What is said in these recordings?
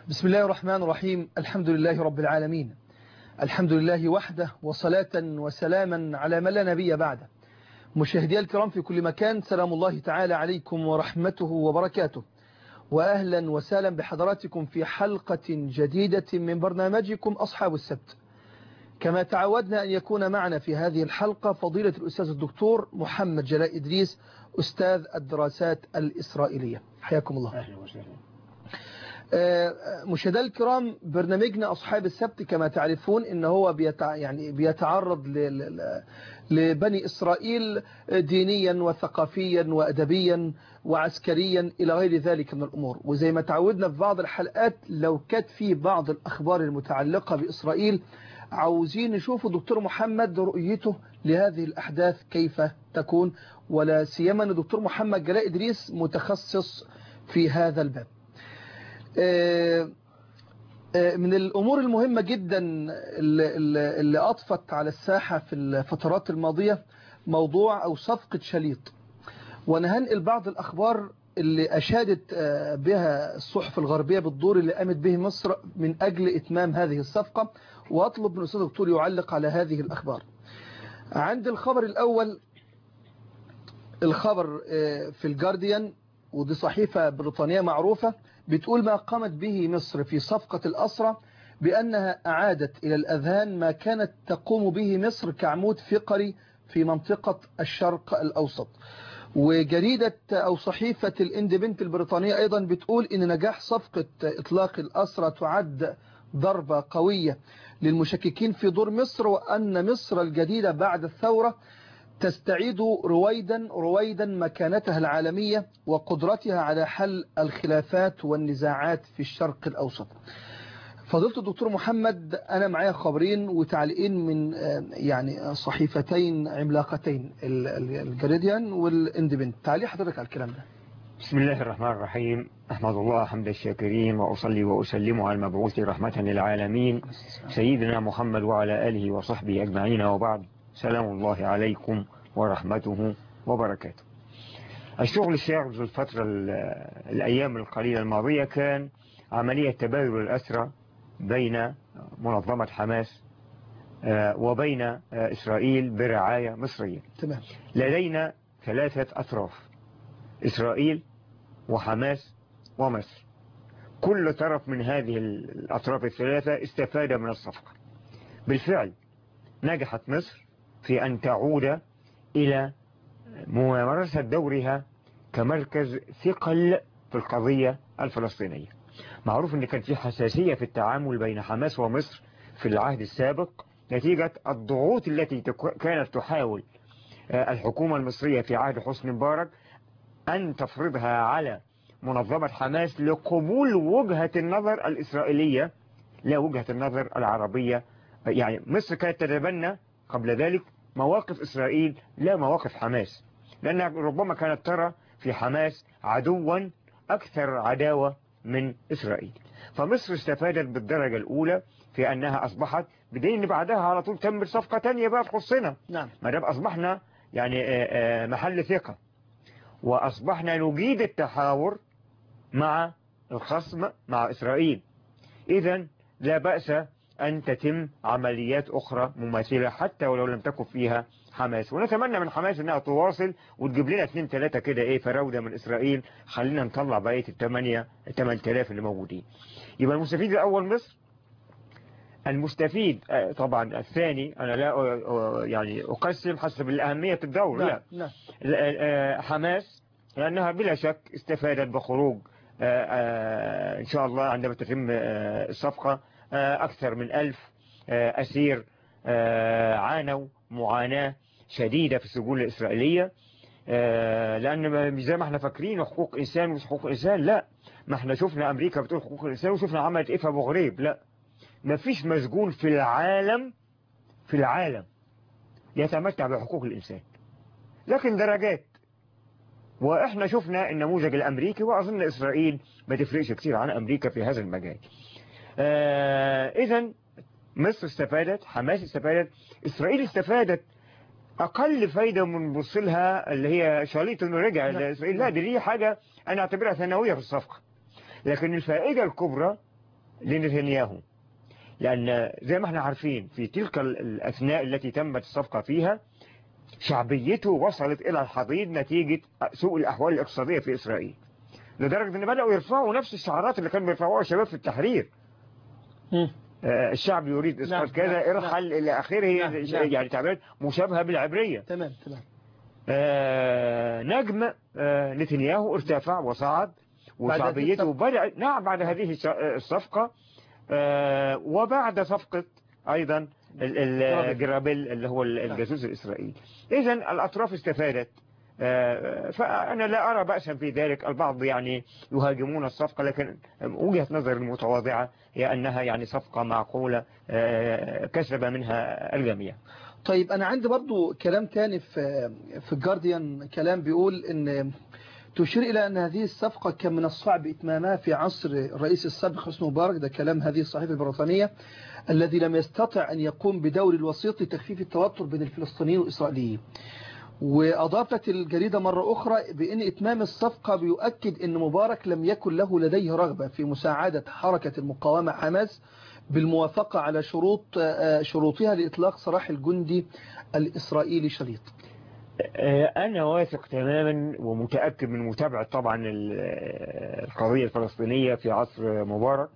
بسم الله الرحمن الرحيم الحمد لله رب العالمين الحمد لله وحده وصلاة وسلاما على من لا نبي بعده مشاهدي الكرام في كل مكان سلام الله تعالى عليكم ورحمته وبركاته وأهلا وسهلا بحضراتكم في حلقة جديدة من برنامجكم أصحاب السبت كما تعودنا أن يكون معنا في هذه الحلقة فضيلة الأستاذ الدكتور محمد جلاء إدريس أستاذ الدراسات الإسرائيلية حياكم الله أهلا وسهلا مشاهدينا الكرام برنامجنا أصحاب السبت كما تعرفون إن هو بيتع... يعني بيتعرض ل... لبني إسرائيل دينيا وثقافيا وأدبيا وعسكريا إلى غير ذلك من الأمور وزي ما تعودنا في بعض الحلقات لو كانت في بعض الأخبار المتعلقة بإسرائيل عاوزين نشوف دكتور محمد رؤيته لهذه الأحداث كيف تكون ولا سيما أن دكتور محمد جلاء إدريس متخصص في هذا الباب من الأمور المهمة جدا اللي أطفت على الساحة في الفترات الماضية موضوع أو صفقة شليط وأنا هنقل بعض الأخبار اللي أشادت بها الصحف الغربية بالدور اللي قامت به مصر من أجل إتمام هذه الصفقة وأطلب من الأستاذ الدكتور يعلق على هذه الأخبار عند الخبر الأول الخبر في الجارديان ودي صحيفة بريطانية معروفة بتقول ما قامت به مصر في صفقة الأسرة بأنها أعادت إلى الأذهان ما كانت تقوم به مصر كعمود فقري في منطقة الشرق الأوسط وجريدة أو صحيفة الاندبنت البريطانية أيضا بتقول إن نجاح صفقة إطلاق الأسرة تعد ضربة قوية للمشككين في دور مصر وأن مصر الجديدة بعد الثورة تستعيد رويدا رويدا مكانتها العالمية وقدرتها على حل الخلافات والنزاعات في الشرق الأوسط فضلت الدكتور محمد أنا معايا خبرين وتعليقين من يعني صحيفتين عملاقتين الجريديان والاندبنت تعليق حضرتك على الكلام ده بسم الله الرحمن الرحيم أحمد الله حمد الشاكرين وأصلي وأسلم على المبعوث رحمة للعالمين سيدنا محمد وعلى آله وصحبه أجمعين وبعد سلام الله عليكم ورحمته وبركاته الشغل الشاغل في الفترة الأيام القليلة الماضية كان عملية تبادل الأسرى بين منظمة حماس وبين إسرائيل برعاية مصرية تمام لدينا ثلاثة أطراف إسرائيل وحماس ومصر كل طرف من هذه الأطراف الثلاثة استفاد من الصفقة بالفعل نجحت مصر في أن تعود إلى ممارسة دورها كمركز ثقل في القضية الفلسطينية معروف أن كان في حساسية في التعامل بين حماس ومصر في العهد السابق نتيجة الضغوط التي كانت تحاول الحكومة المصرية في عهد حسني مبارك أن تفرضها على منظمة حماس لقبول وجهة النظر الإسرائيلية لا وجهة النظر العربية يعني مصر كانت تتبنى قبل ذلك مواقف إسرائيل لا مواقف حماس لأنها ربما كانت ترى في حماس عدوا أكثر عداوة من إسرائيل فمصر استفادت بالدرجة الأولى في أنها أصبحت بدين بعدها على طول تم صفقة تانية بقى تخصنا نعم ما دام أصبحنا يعني محل ثقة وأصبحنا نجيد التحاور مع الخصم مع إسرائيل إذا لا بأس أن تتم عمليات أخرى مماثلة حتى ولو لم تكن فيها حماس ونتمنى من حماس أنها تواصل وتجيب لنا اثنين ثلاثة كده إيه فراودة من إسرائيل خلينا نطلع بقية الثمانية الثمان تلاف اللي موجودين يبقى المستفيد الأول مصر المستفيد طبعا الثاني أنا لا يعني أقسم حسب الأهمية الدور لا, لا. لا. حماس لأنها بلا شك استفادت بخروج إن شاء الله عندما تتم الصفقة أكثر من ألف أسير عانوا معاناة شديدة في السجون الإسرائيلية لأن زي ما احنا فاكرين حقوق إنسان مش حقوق إنسان لا ما احنا شفنا أمريكا بتقول حقوق الإنسان وشفنا عملت إيه في أبو غريب لا ما فيش مسجون في العالم في العالم يتمتع بحقوق الإنسان لكن درجات وإحنا شفنا النموذج الأمريكي وأظن إسرائيل ما تفرقش كتير عن أمريكا في هذا المجال آه إذا مصر استفادت حماس استفادت إسرائيل استفادت أقل فايدة من بصلها اللي هي شاليت إنه رجع لإسرائيل لا دي, دي حاجة أنا أعتبرها ثانوية في الصفقة لكن الفائدة الكبرى لنتنياهو لأن زي ما احنا عارفين في تلك الأثناء التي تمت الصفقة فيها شعبيته وصلت إلى الحضيض نتيجة سوء الأحوال الاقتصادية في إسرائيل لدرجة أن بدأوا يرفعوا نفس الشعارات اللي كانوا بيرفعوها الشباب في التحرير مم. آه، الشعب يريد نعم، إسقاط كذا نعم، ارحل إلى آخره نعم، نعم. يعني تعبيرات مشابهة بالعبرية تمام تمام آه، نجم آه، نتنياهو ارتفع وصعد بعد هذه وشعبيته الصفقة. بدأ نعم بعد هذه الش- الصفقة آه، وبعد صفقة أيضا ال- ال- جرابيل. جرابيل اللي هو ال- الجاسوس الإسرائيلي إذا الأطراف استفادت آه، فأنا لا أرى بأسا في ذلك البعض يعني يهاجمون الصفقة لكن وجهة نظر المتواضعة هي أنها يعني صفقة معقولة آه، كسب منها الجميع طيب أنا عندي برضو كلام تاني في في الجارديان كلام بيقول إن تشير إلى أن هذه الصفقة كان من الصعب إتمامها في عصر الرئيس السابق حسني مبارك ده كلام هذه الصحيفة البريطانية الذي لم يستطع أن يقوم بدور الوسيط لتخفيف التوتر بين الفلسطينيين والإسرائيليين وأضافت الجريدة مرة أخرى بأن إتمام الصفقة بيؤكد أن مبارك لم يكن له لديه رغبة في مساعدة حركة المقاومة حماس بالموافقة على شروط آه، شروطها لإطلاق سراح الجندي الإسرائيلي شريط آه، أنا واثق تماما ومتأكد من متابعة طبعا ال- القضية الفلسطينية في عصر مبارك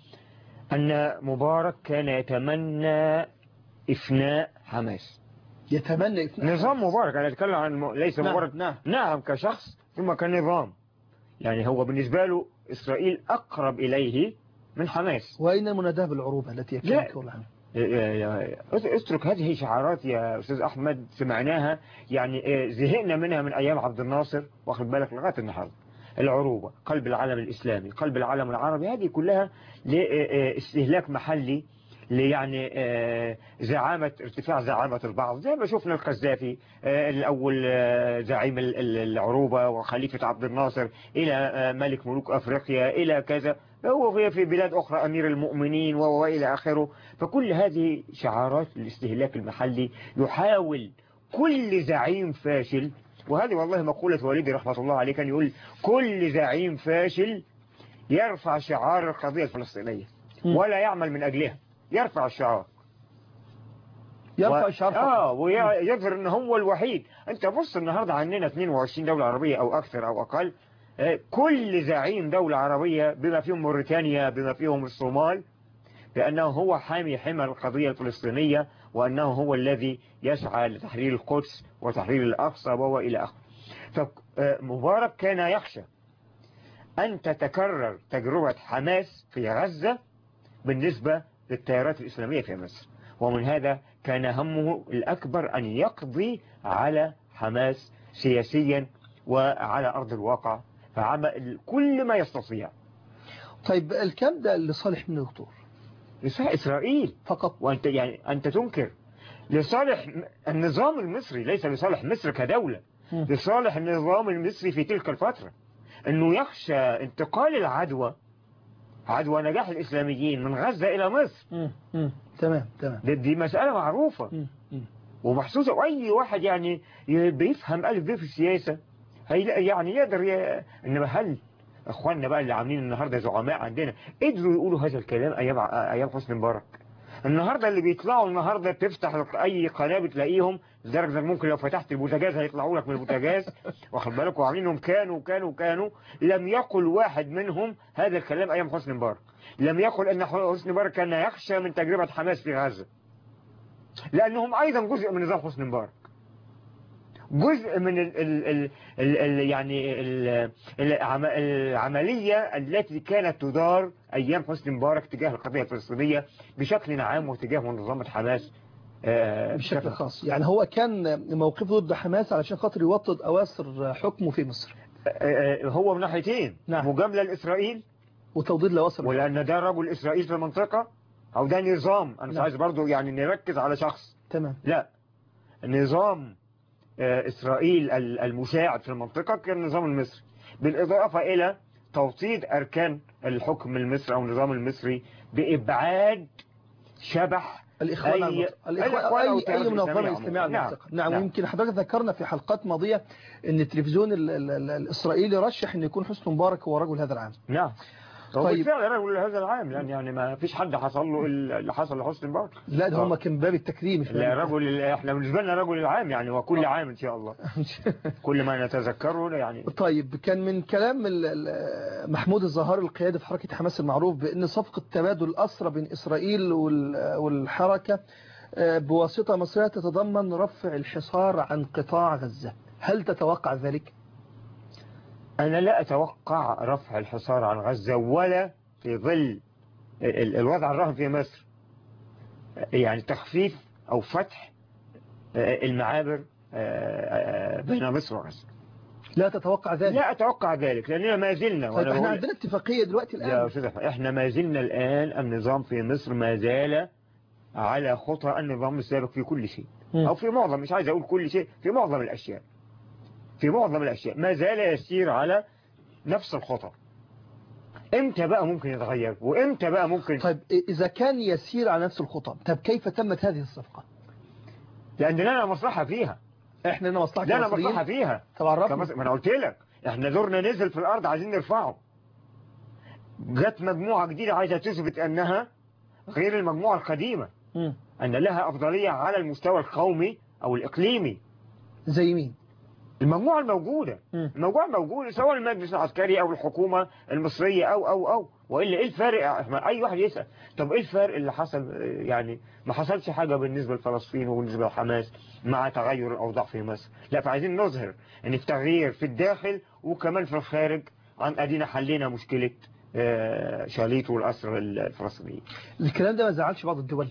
أن مبارك كان يتمنى إفناء حماس يتمنى إثناء نظام مبارك أنا أتكلم عن م- ليس نعم، مبارك نعم. نعم كشخص ثم كنظام يعني هو بالنسبة له إسرائيل أقرب إليه من حماس وأين المناداة بالعروبة التي لا. يكلمك الله عنها يا- يا- اترك هذه شعارات يا أستاذ أحمد سمعناها يعني آه، زهقنا منها من أيام عبد الناصر واخد بالك لغاية النهاردة العروبة قلب العالم الإسلامي قلب العالم العربي هذه كلها لاستهلاك محلي ليعني آه، زعامة ارتفاع زعامة البعض زي ما شفنا القذافي آه، الأول آه، زعيم ال- ال- العروبة وخليفة عبد الناصر إلى آه، ملك ملوك أفريقيا إلى كذا هو في- في بلاد أخرى أمير المؤمنين و- وإلى آخره فكل هذه شعارات الاستهلاك المحلي يحاول كل زعيم فاشل وهذه والله مقولة والدي رحمة الله عليه كان يقول كل زعيم فاشل يرفع شعار القضية الفلسطينية مم. ولا يعمل من أجلها يرفع الشعار يرفع و... الشعار اه فقط. ويظهر ان هو الوحيد انت بص النهارده عندنا 22 دولة عربية او اكثر او اقل آه، كل زعيم دولة عربية بما فيهم موريتانيا بما فيهم الصومال بأنه هو حامي حمى القضية الفلسطينية وأنه هو الذي يسعى لتحرير القدس وتحرير الأقصى وإلى آخره فمبارك كان يخشى أن تتكرر تجربة حماس في غزة بالنسبة للتيارات الإسلامية في مصر ومن هذا كان همه الأكبر أن يقضي على حماس سياسيا وعلى أرض الواقع فعمل كل ما يستطيع طيب الكلام ده لصالح من الدكتور لصالح إسرائيل فقط وأنت يعني أنت تنكر لصالح النظام المصري ليس لصالح مصر كدولة مم. لصالح النظام المصري في تلك الفترة أنه يخشى انتقال العدوى عدوى نجاح الإسلاميين من غزة إلى مصر مم. مم. تمام تمام دي, دي مسألة معروفة مم. مم. ومحسوسة وأي واحد يعني ي- بيفهم ألف ب في السياسة هيلاقي يعني يقدر ي... إنما هل إخواننا بقى اللي عاملين النهاردة زعماء عندنا قدروا يقولوا هذا الكلام أيام أيام حسني مبارك النهاردة اللي بيطلعوا النهاردة تفتح أي قناة بتلاقيهم لدرجة إنك ممكن لو فتحت البوتاجاز هيطلعوا لك من البوتاجاز واخد بالك وعاملينهم كانوا كانوا كانوا لم يقل واحد منهم هذا الكلام أيام حسني مبارك لم يقل أن حسني مبارك كان يخشى من تجربة حماس في غزة لأنهم أيضا جزء من نظام حسني مبارك جزء من ال ال ال ال ال يعني ال العم العملية التي كانت تدار أيام حسني مبارك تجاه القضية الفلسطينية بشكل عام وتجاه منظمة حماس آه، بشكل خاص يعني هو كان موقفه ضد حماس علشان خاطر يوطد أواسر حكمه في مصر آه، آه، هو من ناحيتين نعم. مجاملة لإسرائيل وتوضيد لأواسر ولأن ده رجل إسرائيل في المنطقة أو ده نظام أنا مش نعم. عايز برضو يعني نركز على شخص تمام لا نظام آه، إسرائيل ال- المساعد في المنطقة كان النظام المصري بالإضافة إلى توطيد أركان الحكم المصري أو النظام المصري بإبعاد شبح الإخوان أي- المت- الإخوان الإخوان أو أي التيارات أي منظمة الإسلامية إسلامية على عموماً. المنطقة نعم نعم. ويمكن حضرتك ذكرنا في حلقات ماضية أن التلفزيون ال- ال- ال- الإسرائيلي رشح أن يكون حسني مبارك هو رجل هذا العام نعم هو طيب. بالفعل رجل هذا العام لان يعني ما فيش حد حصل له اللي حصل لحسني مبارك لا ده آه. هم كان باب التكريم مش لا باب رجل احنا بالنسبه لنا رجل العام يعني وكل عام ان شاء الله كل ما نتذكره يعني طيب كان من كلام ال- ال- محمود الزهار القيادي في حركة حماس المعروف بأن صفقة تبادل الأسرى بين إسرائيل وال- والحركة آه، بواسطة مصرية تتضمن رفع الحصار عن قطاع غزة هل تتوقع ذلك؟ انا لا اتوقع رفع الحصار عن غزه ولا في ظل ال- ال- الوضع الراهن في مصر يعني تخفيف او فتح آه، المعابر آه، آه، بين مصر وغزه لا تتوقع ذلك لا اتوقع ذلك لاننا ما زلنا طيب وأنا احنا بقول- عندنا اتفاقية دلوقتي يا الآن أستاذ أحمد، احنا ما زلنا الآن النظام في مصر ما زال على خطى النظام السابق في كل شيء مم. أو في معظم مش عايز أقول كل شيء في معظم الأشياء في معظم الأشياء ما زال يسير على نفس الخطى امتى بقى ممكن يتغير وامتى بقى ممكن طيب إذا كان يسير على نفس الخطى طب كيف تمت هذه الصفقة؟ لأن لنا مصلحة فيها احنا لنا مصلحة لنا كمصريين. مصلحة فيها طب عرفنا كمصر ما أنا قلت لك احنا دورنا نزل في الأرض عايزين نرفعه جت مجموعة جديدة عايزة تثبت أنها غير المجموعة القديمة مم. أن لها أفضلية على المستوى القومي أو الإقليمي زي مين؟ المجموعة الموجودة مم. المجموعة الموجودة سواء المجلس العسكري أو الحكومة المصرية أو أو أو وإلا إيه الفارق ما أي واحد يسأل طب إيه الفرق اللي حصل يعني ما حصلش حاجة بالنسبة لفلسطين وبالنسبة لحماس مع تغير الأوضاع في مصر لا فعايزين نظهر أن التغيير في الداخل وكمان في الخارج عن أدينا حلينا مشكلة آه، شاليت والأسر الفلسطينيين الكلام ده ما زعلش بعض الدول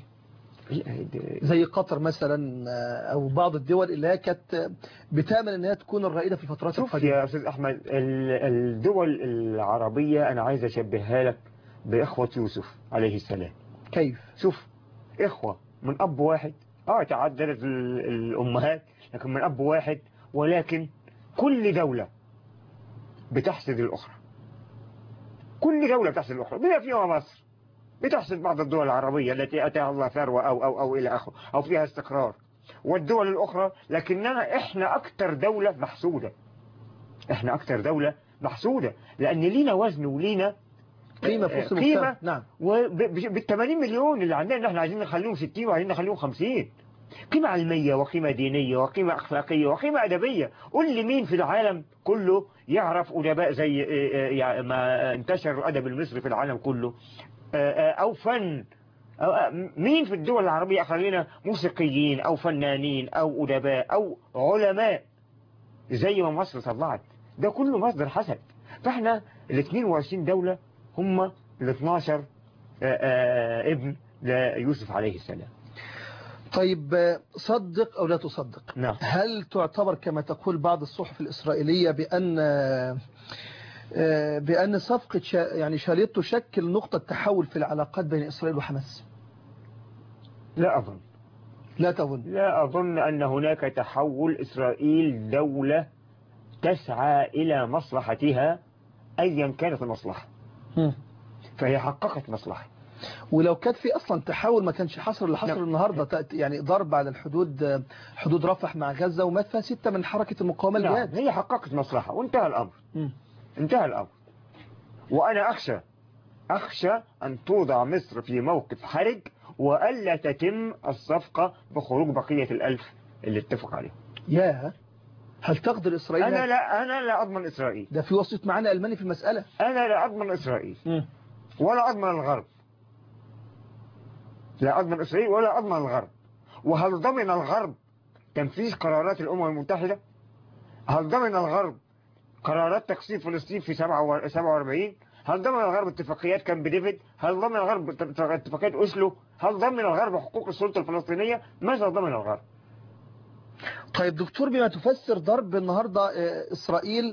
زي قطر مثلا آه، او بعض الدول اللي هي كانت آه، بتامل ان هي تكون الرائده في الفترات شوف القادمه يا أستاذ أحمد ال- الدول العربية أنا عايز أشبهها لك بإخوة يوسف عليه السلام كيف شوف إخوة من أب واحد آه تعددت ال- الأمهات لكن من أب واحد ولكن كل دولة بتحسد الأخرى كل دولة بتحسد الأخرى بما فيها مصر بتحسد بعض الدول العربية التي أتاها الله ثروة أو أو أو إلى آخره أو فيها استقرار والدول الأخرى لكننا إحنا أكثر دولة محسودة إحنا أكثر دولة محسودة لأن لينا وزن ولينا قيمه في وسط قيمة المجتمع نعم وبال 80 مليون اللي عندنا اللي احنا عايزين نخليهم 60 وعايزين نخليهم 50 قيمة علمية وقيمة دينية وقيمة أخلاقية وقيمة أدبية قول لي مين في العالم كله يعرف أدباء زي اه، اه، يعني ما انتشر الأدب المصري في العالم كله اه، اه، أو فن أو اه، مين في الدول العربية خلينا موسيقيين أو فنانين أو أدباء أو علماء زي ما مصر طلعت ده كله مصدر حسد فاحنا ال 22 دولة هم ال 12 آه، آه، ابن ليوسف عليه السلام طيب آه، صدق او لا تصدق نعم هل تعتبر كما تقول بعض الصحف الاسرائيليه بان آه، آه، بان صفقه شا يعني شاليت تشكل نقطه تحول في العلاقات بين اسرائيل وحماس لا أظن لا تظن لا أظن أن هناك تحول إسرائيل دولة تسعى إلى مصلحتها أيا كانت المصلحة مم. فهي حققت مصلحة ولو كانت في اصلا تحول ما كانش حصل اللي حصل نعم. النهارده تأت- يعني ضرب على الحدود آه، حدود رفح مع غزه ومات فيها سته من حركه المقاومه نعم الجهاد هي حققت مصلحة وانتهى الأمر مم. انتهى الأمر وأنا أخشى أخشى أن توضع مصر في موقف حرج وألا تتم الصفقة بخروج بقية الألف اللي اتفق عليه يا هل تقدر اسرائيل أنا لا أنا لا أضمن إسرائيل ده في وسط معانا الماني في المساله أنا لا أضمن إسرائيل مم. ولا أضمن الغرب لا أضمن إسرائيل ولا أضمن الغرب وهل ضمن الغرب تنفيذ قرارات الأمم المتحدة هل ضمن الغرب قرارات تقسيم فلسطين في 47 هل ضمن الغرب اتفاقيات كامب ديفيد هل ضمن الغرب اتفاقيات أوسلو هل ضمن الغرب حقوق السلطة الفلسطينية ماذا ضمن الغرب طيب دكتور بما تفسر ضرب النهارده آه، اسرائيل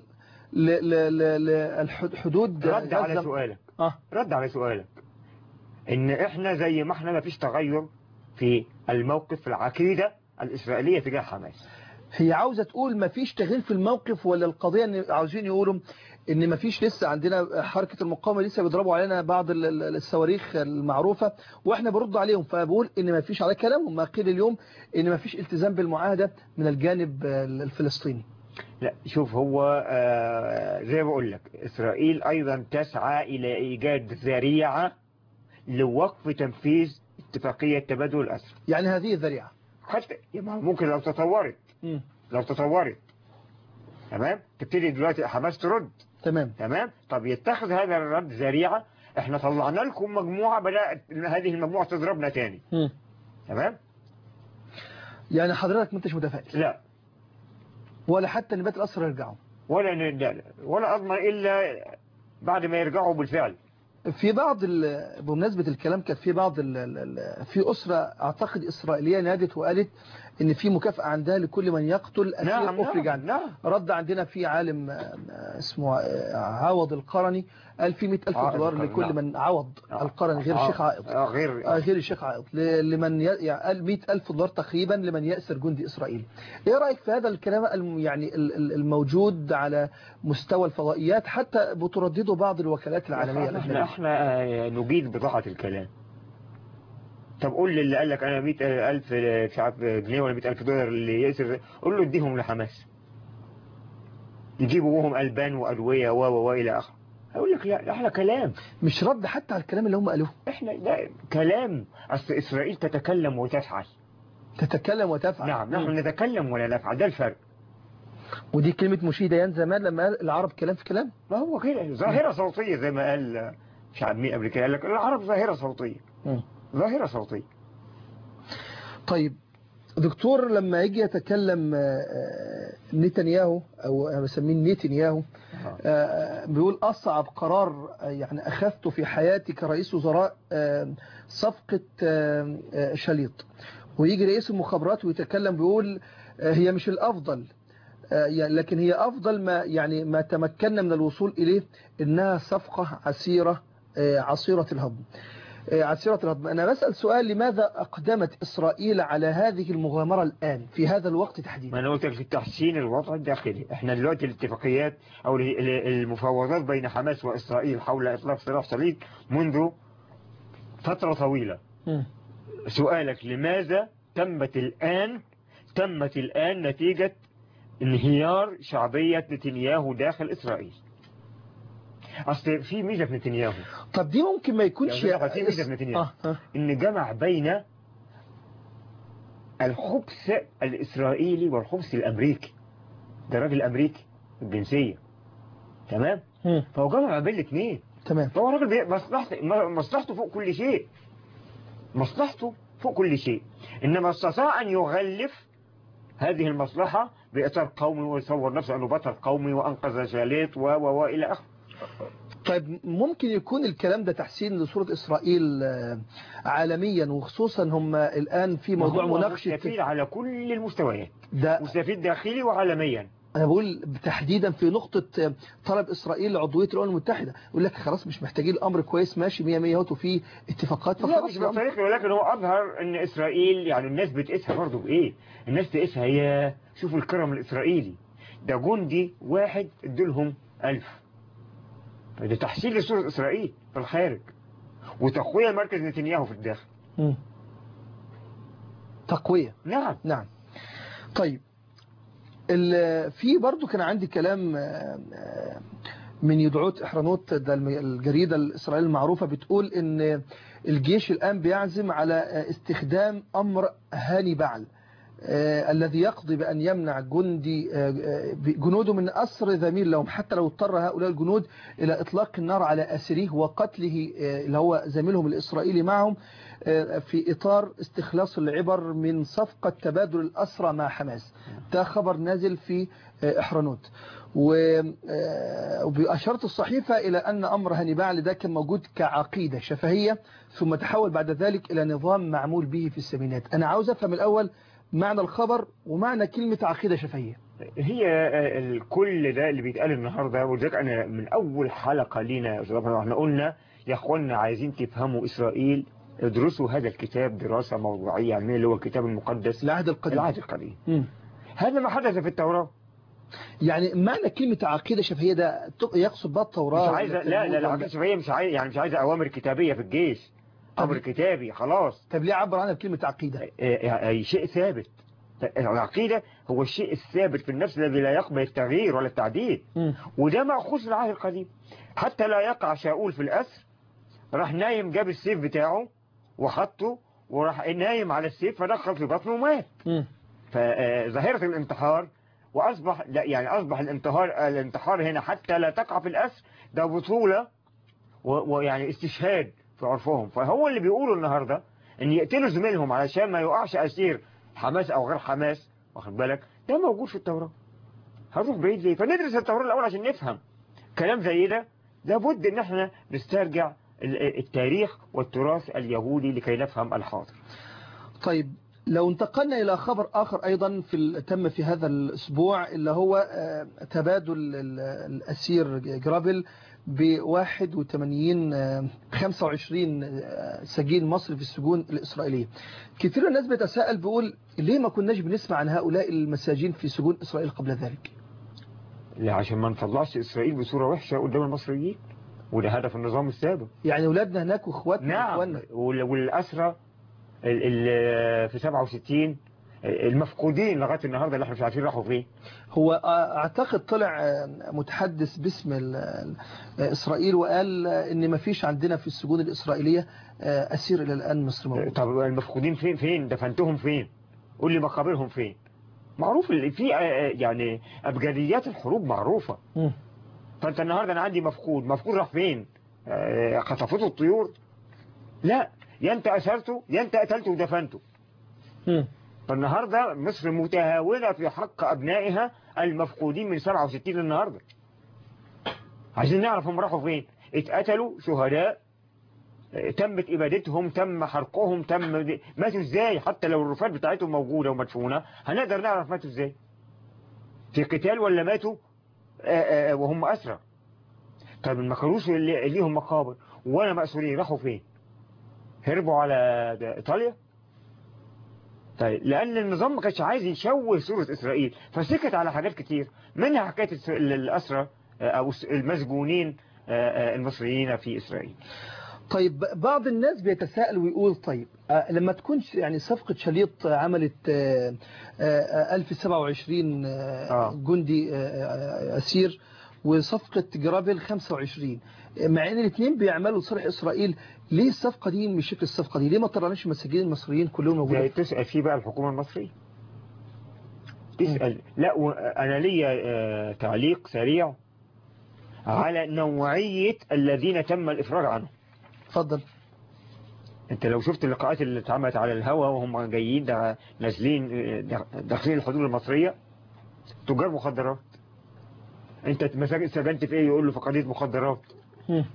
للحدود رد على سؤالك اه رد على سؤالك ان احنا زي ما احنا ما فيش تغير في الموقف في العقيدة الإسرائيلية تجاه حماس هي عاوزة تقول ما فيش تغيير في الموقف ولا القضية ان عاوزين يقولوا ان ما فيش لسه عندنا حركة المقاومة لسه بيضربوا علينا بعض ال- ال- الصواريخ المعروفة واحنا برد عليهم فبقول ان ما فيش على كلامهم ما قيل اليوم ان ما فيش التزام بالمعاهدة من الجانب الفلسطيني لا شوف هو آه زي ما بقول لك إسرائيل أيضا تسعى إلى إيجاد ذريعة لوقف تنفيذ اتفاقية تبادل الأسرى يعني هذه الذريعة حتى ممكن لو تطورت مم. لو تطورت تمام تبتدي دلوقتي حماس ترد تمام تمام طب يتخذ هذا الرد ذريعة احنا طلعنا لكم مجموعة بدأت هذه المجموعة تضربنا تاني مم. تمام يعني حضرتك ما انتش متفائل لا ولا حتى نبات الأسرى يرجعوا ولا ن- لا لا. ولا أضمن إلا بعد ما يرجعوا بالفعل في بعض ال- بمناسبة الكلام كانت في بعض ال- ال- ال- في أسرة أعتقد إسرائيلية نادت وقالت إن في مكافأة عندها لكل من يقتل أسير نعم أفرج نعم, عنه نعم. رد عندنا في عالم آه، آه، اسمه آه، عوض القرني قال في 100000 عوض دولار القرني، لكل نعم. من عوض آه. القرني غير آه. الشيخ عائض آه غير آه، غير الشيخ عائض ل- لمن ي- يعني قال 100000 دولار تقريبا لمن يأسر جندي إسرائيلي إيه رأيك في هذا الكلام الم- يعني ال- ال- الموجود على مستوى الفضائيات حتى بتردده بعض الوكالات العالمية احنا الأجنبية احنا آه، نجيد بضاعة الكلام طب قول للي قال لك انا 100000 مش عارف جنيه ولا 100000 دولار اللي يأسر قول له اديهم لحماس يجيبوا وهم البان وادويه و و و الى اخره هيقول لك لا احنا كلام مش رد حتى على الكلام اللي هم قالوه احنا لا كلام اصل اسرائيل تتكلم وتفعل تتكلم وتفعل نعم نحن نتكلم ولا نفعل ده الفرق ودي كلمة مشيد ايام زمان لما قال العرب كلام في كلام ما هو كده ظاهرة صوتية زي ما قال مش عارف مين قبل كده قال لك العرب ظاهرة صوتية ظاهرة صوتية طيب دكتور لما يجي يتكلم آه، آه، نتنياهو او أنا بسميه نتنياهو آه، بيقول اصعب قرار آه، يعني اخذته في حياتي كرئيس وزراء آه، صفقة آه، آه، شليط ويجي رئيس المخابرات ويتكلم بيقول آه، هي مش الافضل آه، يعني لكن هي افضل ما يعني ما تمكنا من الوصول اليه انها صفقة عسيرة آه، عصيرة الهضم آه، عسيرة الهضم أنا بسأل سؤال لماذا أقدمت إسرائيل على هذه المغامرة الآن في هذا الوقت ما تحديدا انا قلت لك في تحسين الوضع الداخلي احنا دلوقتي الاتفاقيات او ال- ال- المفاوضات بين حماس واسرائيل حول اطلاق سراح صليب منذ فترة طويلة مم. سؤالك لماذا تمت الآن تمت الآن نتيجة انهيار شعبية نتنياهو داخل إسرائيل أصل في ميزة في نتنياهو طب دي ممكن ما يكونش يعني في ميزة في نتنياهو آه، آه. إن جمع بين الخبث الإسرائيلي والخبث الأمريكي ده راجل أمريكي الجنسية تمام مم. فهو جمع بين الاثنين تمام فهو راجل بي- مصلحته مصلحته فوق كل شيء مصلحته فوق كل شيء إنما استطاع أن يغلف هذه المصلحة بإطار قومي ويصور نفسه أنه بطل قومي وأنقذ جاليت و و و إلى آخره طيب ممكن يكون الكلام ده تحسين لصورة إسرائيل آه، عالميا وخصوصا هم الآن في موضوع هو مناقشة مستفيد على كل المستويات ده مستفيد داخلي وعالميا أنا بقول تحديدا في نقطة آه، طلب إسرائيل لعضوية الأمم المتحدة يقول لك خلاص مش محتاجين الأمر كويس ماشي 100 100 وفي اتفاقات لا فخلاص مش الأمر- بالطريقة ولكن هو أظهر أن إسرائيل يعني الناس بتقيسها برضه بإيه الناس تقيسها يا شوفوا الكرم الإسرائيلي ده جندي واحد ادولهم ألف فده تحسين لصورة إسرائيل في الخارج وتقوية مركز نتنياهو في الداخل مم. تقوية نعم نعم طيب ال- في برضو كان عندي كلام آه، آه، من يدعوت إحرانوت ده الم- الجريدة الإسرائيلية المعروفة بتقول إن الجيش الآن بيعزم على آه، استخدام أمر هاني بعل آه، الذي يقضي بأن يمنع جندي آه، آه، جنوده من أسر زميل لهم حتى لو اضطر هؤلاء الجنود إلى إطلاق النار على أسريه وقتله آه، اللي هو زميلهم الإسرائيلي معهم آه، في إطار استخلاص العبر من صفقة تبادل الأسرى مع حماس ده خبر نازل في آه، إحرانوت و- آه، وأشارت الصحيفة إلى أن أمر هانيبال ده كان موجود كعقيدة شفهية ثم تحول بعد ذلك إلى نظام معمول به في السمينات أنا عاوز أفهم الأول معنى الخبر ومعنى كلمة عقيدة شفهية هي آه، الكل ده اللي بيتقال النهارده ولذلك انا من اول حلقه لينا يا استاذ أحمد، احنا قلنا يا اخوانا عايزين تفهموا اسرائيل ادرسوا هذا الكتاب دراسه موضوعيه علميه اللي هو الكتاب المقدس العهد القديم العهد القديم مم. هذا ما حدث في التوراة يعني معنى كلمة عقيدة شفهية ده ت- يقصد بها التوراة مش عايزة لا لا ولا العقيدة الشفهية مش عايزة يعني مش عايزة أوامر كتابية في الجيش أمر طب- كتابي خلاص طب ليه عبر عنها بكلمة عقيدة آه، آه، شيء ثابت العقيدة هو الشيء الثابت في النفس الذي لا يقبل التغيير ولا التعديل مم. وده مأخوذ في العهد القديم حتى لا يقع شاؤول في الأسر راح نايم جاب السيف بتاعه وحطه وراح نايم على السيف فدخل في بطنه ومات مم. فظاهرة الانتحار وأصبح لا يعني أصبح الانتحار الانتحار هنا حتى لا تقع في الأسر ده بطولة و- ويعني استشهاد في عرفهم فهو اللي بيقولوا النهاردة ان يقتلوا زميلهم علشان ما يقعش أسير حماس أو غير حماس واخد بالك ده موجود في التوراة هنروح بعيد ليه فندرس التوراة الأول عشان نفهم كلام زي ده لابد ان احنا نسترجع ال- التاريخ والتراث اليهودي لكي نفهم الحاضر طيب لو انتقلنا إلى خبر آخر أيضا في ال- تم في هذا الأسبوع اللي هو آه، تبادل ال- الأسير جرابل ب 81 آه، 25 آه، سجين مصري في السجون الإسرائيلية كثير من الناس بيتساءل بيقول ليه ما كناش بنسمع عن هؤلاء المساجين في سجون إسرائيل قبل ذلك لا عشان ما نطلعش إسرائيل بصورة وحشة قدام المصريين وده هدف النظام السابق يعني أولادنا هناك وإخواتنا نعم وإخواننا وال- والأسرة ال- ال- في 67 المفقودين لغاية النهاردة اللي احنا مش عارفين راحوا فين هو آه، اعتقد طلع آه، متحدث باسم ال- ال- آه، اسرائيل وقال آه، ان ما فيش عندنا في السجون الاسرائيليه آه، اسير الى الان مصري موجود طب المفقودين فين فين دفنتهم فين قول لي مقابرهم فين معروف اللي في آه، آه، يعني أبجديات الحروب معروفة مم. فانت النهاردة انا عندي مفقود مفقود راح فين آه، خطفته الطيور لا يا انت أسرته يا انت قتلته ودفنته مم. فالنهاردة مصر متهاونة في حق أبنائها المفقودين من 67 النهاردة عايزين نعرف هم راحوا فين اتقتلوا شهداء اه، تمت إبادتهم تم حرقهم تم دي- ماتوا ازاي حتى لو الرفات بتاعتهم موجودة ومدفونة هنقدر نعرف ماتوا ازاي في قتال ولا ماتوا اه، اه، وهم أسرى طب ما كانوش اللي- ليهم مقابر وانا مأسورين راحوا فين هربوا على ده- إيطاليا طيب لأن النظام ما كانش عايز يشوه صورة إسرائيل فسكت على حاجات كتير منها حكاية الس- ال- الأسرة آه، أو الس- المسجونين آه، آه، المصريين في إسرائيل طيب بعض الناس بيتساءل ويقول طيب آه، لما تكون ش- يعني صفقة شليط عملت آه، آه، 1027 آه، آه. جندي آه، آه، أسير وصفقة جرابل 25 مع ان الاثنين بيعملوا لصالح اسرائيل ليه الصفقة دي مش شكل الصفقة دي ليه ما طلعناش المساجين المصريين كلهم ده موجودين تسأل فيه بقى الحكومة المصرية تسأل لا و- أنا ليا آه، تعليق سريع على نوعية الذين تم الإفراج عنهم اتفضل انت لو شفت اللقاءات اللي اتعملت على الهوا وهم جايين دا- نازلين دا- داخلين الحدود المصرية تجار مخدرات انت مساجد سجنت في ايه يقول له في قضية مخدرات مم.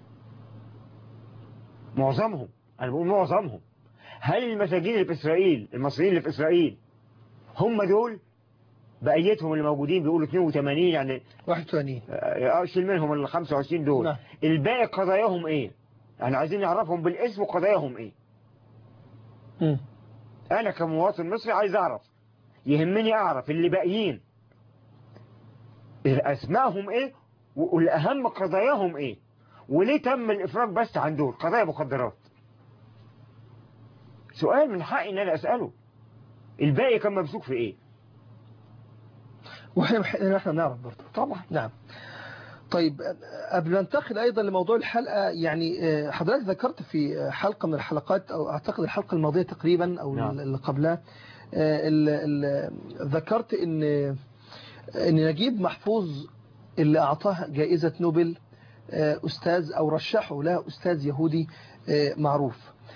معظمهم انا بقول معظمهم هل المساجين اللي في اسرائيل المصريين اللي في اسرائيل هم دول بقيتهم اللي موجودين بيقولوا 82 يعني 81 اه اشيل منهم ال 25 دول نعم. الباقي قضاياهم ايه احنا عايزين نعرفهم بالاسم وقضاياهم ايه مم. انا كمواطن مصري عايز اعرف يهمني اعرف اللي باقيين اسمائهم ايه والاهم قضاياهم ايه وليه تم الافراج بس عن دول قضايا مخدرات سؤال من حقي ان انا اساله الباقي كان ممسوك في ايه واحنا محتاجين احنا نعرف برضه طبعا نعم طيب قبل ما ننتقل ايضا لموضوع الحلقه يعني آه، حضرتك ذكرت في آه، حلقه من الحلقات او اعتقد الحلقه الماضيه تقريبا او نعم. اللي قبلها آه، ال- ال- ذكرت ان ان نجيب محفوظ اللي اعطاه جائزه نوبل آه، استاذ او رشحه لها استاذ يهودي آه، معروف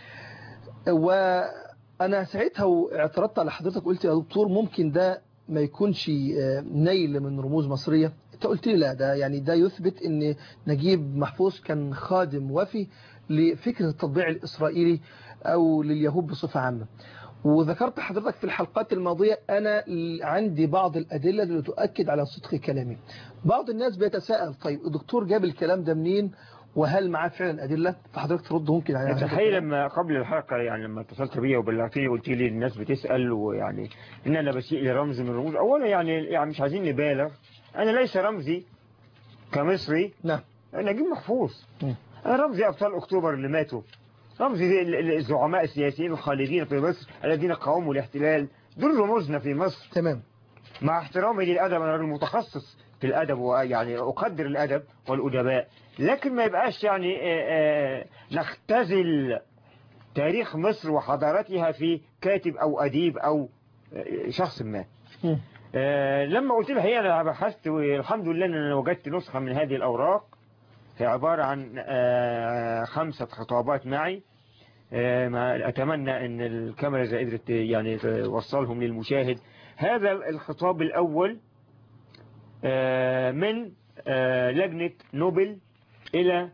وانا ساعتها واعترضت على حضرتك قلت يا دكتور ممكن ده ما يكونش آه، نيل من رموز مصرية انت قلت لي لا ده يعني ده يثبت ان نجيب محفوظ كان خادم وفي لفكرة التطبيع الإسرائيلي أو لليهود بصفة عامة وذكرت حضرتك في الحلقات الماضية أنا ل- عندي بعض الأدلة اللي تؤكد على صدق كلامي بعض الناس بيتساءل طيب الدكتور جاب الكلام ده منين وهل معاه فعلا أدلة فحضرتك ترد ممكن على هذا تخيل الكلام؟ لما قبل الحلقة يعني لما اتصلت بيا وبلغتني قلت لي الناس بتسأل ويعني ان انا بسيء لرمز من الرموز اولا يعني يعني مش عايزين نبالغ انا ليس رمزي كمصري نعم نجيب محفوظ مم. انا رمزي ابطال اكتوبر اللي ماتوا رمزي ال- ال- الزعماء السياسيين الخالدين في مصر الذين قاوموا الاحتلال دول رموزنا في مصر تمام مع احترامي للأدب أنا راجل متخصص في الأدب ويعني أقدر الأدب والأدباء لكن ما يبقاش يعني آه، آه، نختزل تاريخ مصر وحضارتها في كاتب أو أديب أو آه، شخص ما مم. آه، لما قلت لها هي أنا بحثت والحمد لله أن أنا وجدت نسخة من هذه الأوراق هي عبارة عن آه، خمسة خطابات معي آه، ما أتمنى أن الكاميرا إذا قدرت يعني توصلهم للمشاهد هذا الخطاب الأول آه، من آه، لجنة نوبل إلى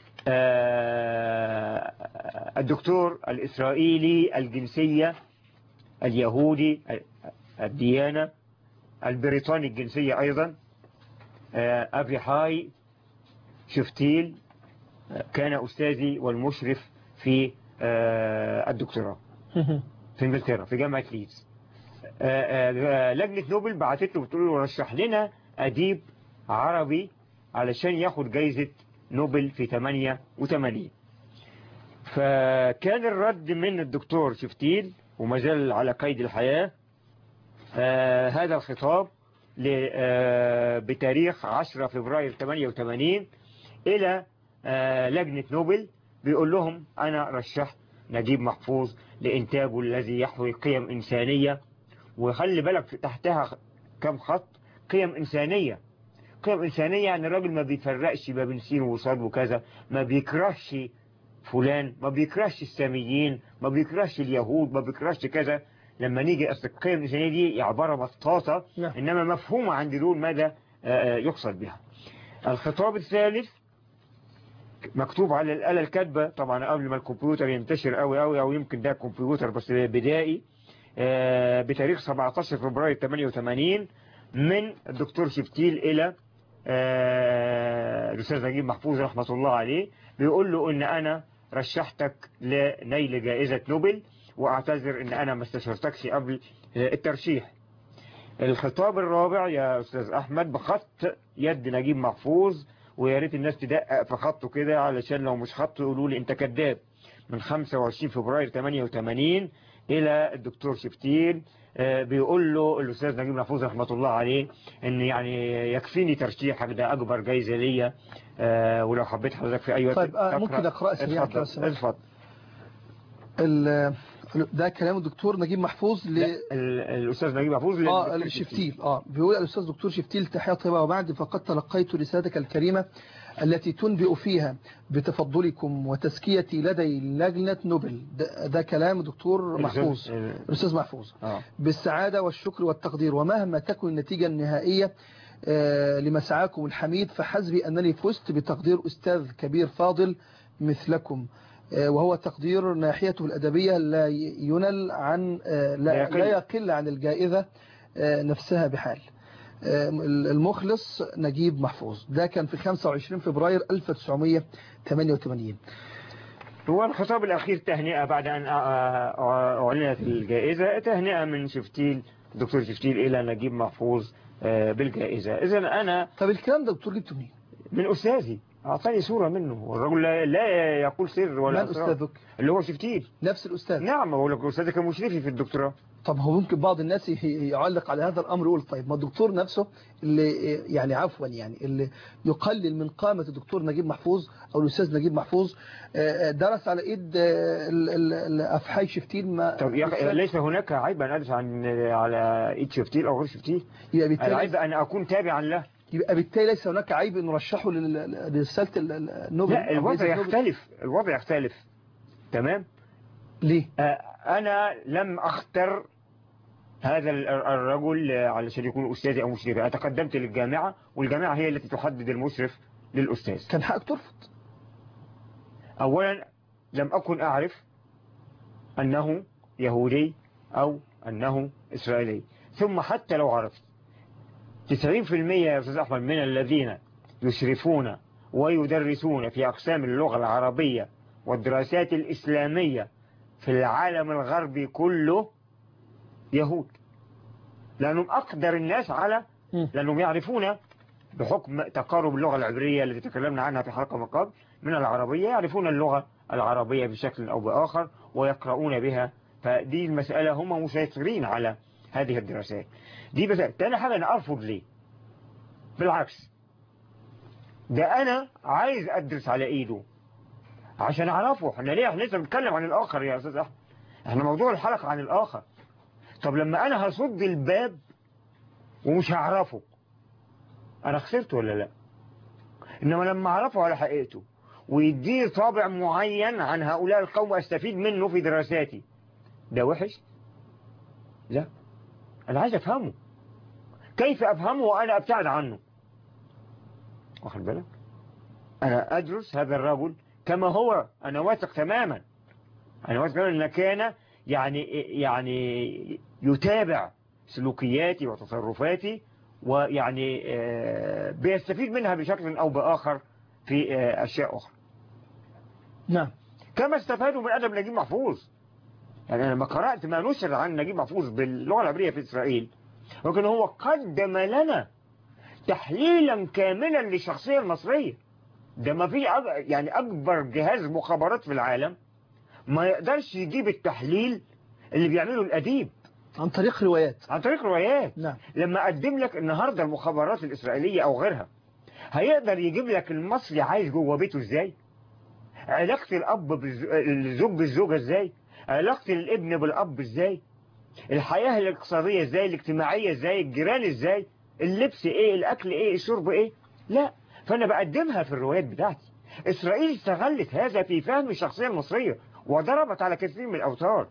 آه، الدكتور الإسرائيلي الجنسية اليهودي الديانة البريطاني الجنسية أيضا آه، أبي حاي شفتيل آه، كان أستاذي والمشرف في آه، الدكتوراه في انجلترا في جامعة ليدز آه، آه، لجنة نوبل بعتت له بتقول له رشح لنا أديب عربي علشان ياخد جايزة نوبل في 88 فكان الرد من الدكتور شفتيل وما زال على قيد الحياة آه هذا الخطاب ل- آه بتاريخ 10 فبراير 88 إلى آه لجنة نوبل بيقول لهم أنا رشحت نجيب محفوظ لإنتاجه الذي يحوي قيم إنسانية وخلي بالك في تحتها كم خط قيم إنسانية قيم إنسانية يعني الراجل ما بيفرقش ما بين سين وصاد وكذا ما بيكرهش فلان ما بيكرهش الساميين ما بيكرهش اليهود ما بيكرهش كذا لما نيجي أصل القيم الإنسانية دي عبارة مطاطة نعم. إنما مفهومة عند دول ماذا آه، آه، يقصد بها الخطاب الثالث مكتوب على الآلة الكاتبة طبعا قبل ما الكمبيوتر ينتشر قوي قوي أو يمكن ده كمبيوتر بس بدائي آه، بتاريخ 17 فبراير 88 من الدكتور شفتيل إلى آه، الأستاذ نجيب محفوظ رحمة الله عليه بيقول له إن أنا رشحتك لنيل جائزة نوبل وأعتذر إن أنا ما استشرتكش قبل آه، الترشيح الخطاب الرابع يا أستاذ أحمد بخط يد نجيب محفوظ ويا ريت الناس تدقق في خطه كده علشان لو مش خطه يقولوا لي أنت كذاب من 25 فبراير 88 إلى الدكتور شفتيل آه، بيقول له الأستاذ نجيب محفوظ رحمة الله عليه إن يعني يكفيني ترشيحك ده أكبر جايزة ليا آه، ولو حبيت حضرتك في أي وقت طيب، آه، تقرأ، ممكن أقرأ سريعاً اتفضل، كده سمعت. اتفضل ال- ده كلام الدكتور نجيب محفوظ ل... لا، ال- الأستاذ نجيب محفوظ اه للدكتور الشفتيل اه بيقول الاستاذ دكتور شفتيل تحية طيبة وبعد فقد تلقيت رسالتك الكريمة التي تنبئ فيها بتفضلكم وتزكيتي لدي لجنة نوبل ده, ده كلام دكتور محفوظ الأستاذ- الاستاذ محفوظ اه بالسعادة والشكر والتقدير ومهما تكن النتيجة النهائية آه، لمسعاكم الحميد فحسبي أنني فزت بتقدير أستاذ كبير فاضل مثلكم آه، وهو تقدير ناحيته الأدبية لا ينل عن آه، لا لا, يقل. لا يقل عن الجائزة آه، نفسها بحال آه، المخلص نجيب محفوظ ده كان في 25 فبراير 1988 هو الخطاب الأخير تهنئة بعد أن أ- أ- أعلنت الجائزة تهنئة من شفتيل دكتور شفتيل إلى نجيب محفوظ آه، بالجائزة إذا أنا طب الكلام ده دكتور جبته منين؟ من أستاذي أعطاني صورة منه والرجل لا, لا يقول سر من ولا أسرار أستاذك؟ اللي هو شفتيل نفس الأستاذ نعم بقول لك أستاذي كان مشرفي في الدكتوراه طب هو ممكن بعض الناس ي- يعلق على هذا الأمر يقول طيب ما الدكتور نفسه اللي يعني عفوا يعني اللي يقلل من قامة الدكتور نجيب محفوظ أو الأستاذ نجيب محفوظ آه، آه، درس على إيد آه، ال- ال- الأفحاي شفتيل ما طب يا أخي ليس هناك عيب أن أدرس عن على إيد شفتيل أو غير شفتيل يبقى بالتالي العيب أن أكون تابعا له يبقى بالتالي ليس هناك عيب إنه رشحه لل- لرسالة ال- ال- النوبل لا أو الوضع جائزة نوبل. يختلف الوضع يختلف تمام ليه؟ آه، أنا لم أختر هذا ال- الرجل آه، علشان يكون أستاذي أو مشرفي أنا تقدمت للجامعة والجامعة هي التي تحدد المشرف للأستاذ كان حقك ترفض أولا لم أكن أعرف أنه يهودي أو أنه إسرائيلي ثم حتى لو عرفت 90% يا أستاذ أحمد من الذين يشرفون ويدرسون في أقسام اللغة العربية والدراسات الإسلامية في العالم الغربي كله يهود لأنهم أقدر الناس على مم. لأنهم يعرفون بحكم تقارب اللغة العبرية التي تكلمنا عنها في حلقة من قبل من العربية يعرفون اللغة العربية بشكل أو بآخر ويقرؤون بها فدي المسألة هم مسيطرين على هذه الدراسات دي بس تاني حاجة أنا أرفض ليه بالعكس ده أنا عايز أدرس على إيده عشان أعرفه احنا ليه احنا لسه بنتكلم عن الآخر يا أستاذ أحمد احنا موضوع الحلقة عن الآخر طب لما أنا هصد الباب ومش هعرفه أنا خسرت ولا لا إنما لما أعرفه على حقيقته ويديني طابع معين عن هؤلاء القوم أستفيد منه في دراساتي ده وحش لا أنا عايز أفهمه كيف أفهمه وأنا أبتعد عنه واخد بالك أنا أدرس هذا الرجل كما هو أنا واثق تماما أنا واثق تماما أنه كان يعني يعني يتابع سلوكياتي وتصرفاتي ويعني آه، بيستفيد منها بشكل أو بآخر في آه، أشياء أخرى نعم كما استفادوا من أدب نجيب محفوظ يعني أنا لما قرأت ما نشر عن نجيب محفوظ باللغة العبرية في إسرائيل ولكن هو قدم لنا تحليلا كاملا للشخصية المصرية ده ما في أج... يعني أكبر جهاز مخابرات في العالم ما يقدرش يجيب التحليل اللي بيعمله الأديب عن طريق روايات عن طريق روايات نعم لما أقدم لك النهاردة المخابرات الإسرائيلية أو غيرها هيقدر يجيب لك المصري عايش جوه بيته إزاي علاقة الأب بالز... الزوج بالزوجة إزاي علاقة الابن بالأب إزاي الحياة الاقتصادية إزاي الاجتماعية إزاي الجيران إزاي اللبس إيه الأكل إيه الشرب إيه لا فأنا بقدمها في الروايات بتاعتي إسرائيل استغلت هذا في فهم الشخصية المصرية وضربت على كثير من الأوتار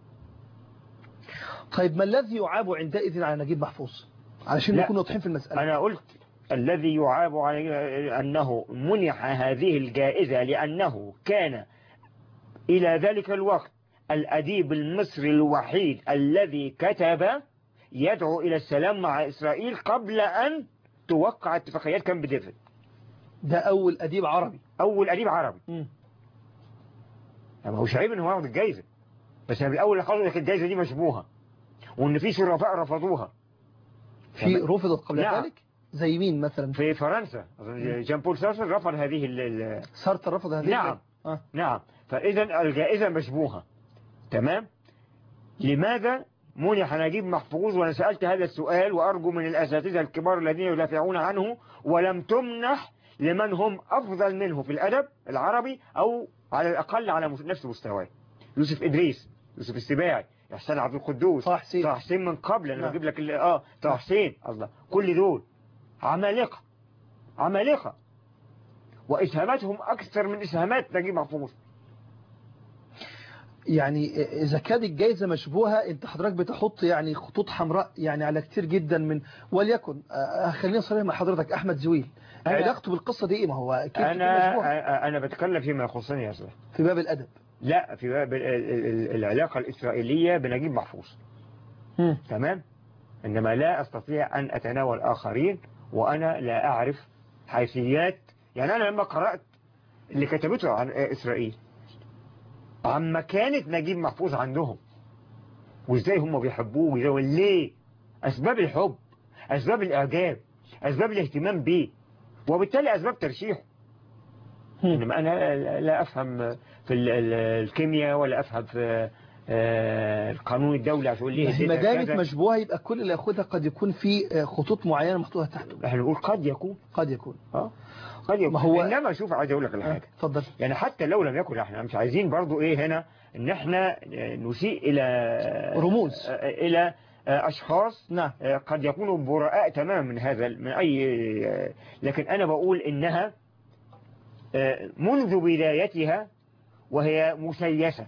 طيب ما الذي يعاب عندئذ على نجيب محفوظ علشان لا. نكون واضحين في المسألة أنا قلت الذي يعاب عليه أنه منح هذه الجائزة لأنه كان إلى ذلك الوقت الأديب المصري الوحيد الذي كتب يدعو إلى السلام مع إسرائيل قبل أن توقع اتفاقيات كامب ديفيد ده أول أديب عربي أول أديب عربي مم. يعني هو عيب إن هو ياخد الجائزة بس أنا بالأول قالوا لك الجائزة دي مشبوهة وإن في شرفاء رفضوها في تمام. رفضت قبل نعم. ذلك زي مين مثلا في فرنسا جان بول سارتر رفض هذه ال- ال- سارتر رفض هذه نعم. الجائزة. آه. نعم فإذا الجائزة مشبوهة تمام لماذا منح نجيب محفوظ وأنا سألت هذا السؤال وأرجو من الأساتذة الكبار الذين يدافعون عنه ولم تمنح لمن هم أفضل منه في الأدب العربي أو على الأقل على مس- نفس مستواه يوسف إدريس يوسف السباعي إحسان عبد القدوس طه حسين. طه حسين من قبل أنا نعم. بجيب لك ال- آه طه حسين الله كل دول عمالقة عمالقة وإسهاماتهم أكثر من إسهامات نجيب محفوظ يعني إذا كانت الجائزة مشبوهة أنت حضرتك بتحط يعني خطوط حمراء يعني على كتير جدا من وليكن آه، خليني صريح مع حضرتك أحمد زويل أنا- علاقته بالقصة دي إيه ما هو أكيد تكون أنا مشبوهة أنا بتكلم فيما يخصني يا أستاذ في باب الأدب لا في باب ال- ال- ال- العلاقة الإسرائيلية بنجيب محفوظ مم. تمام إنما لا أستطيع أن أتناول آخرين وأنا لا أعرف حيثيات يعني أنا لما قرأت اللي كتبته عن إسرائيل عن مكانة نجيب محفوظ عندهم وإزاي هم بيحبوه وإزاي وليه أسباب الحب أسباب الإعجاب أسباب الاهتمام به وبالتالي أسباب ترشيحه مم. إنما أنا لا- لا أفهم في ال- ال- الكيمياء ولا أفهم في آه، القانون الدولي عشان ليه ما اديتها دامت كذا. مشبوهة يبقى كل اللي ياخدها قد يكون في آه، خطوط معينة محطوطة تحته احنا نقول قد يكون قد يكون اه قد يكون ما هو- انما شوف عايز اقول لك على آه، حاجه اتفضل يعني حتى لو لم يكن احنا مش عايزين برضو ايه هنا ان احنا نسيء الى رموز. آه، الى آه، اشخاص نعم آه، قد يكونوا براء تماما من هذا من اي آه، لكن انا بقول انها آه، منذ بدايتها وهي مسيسة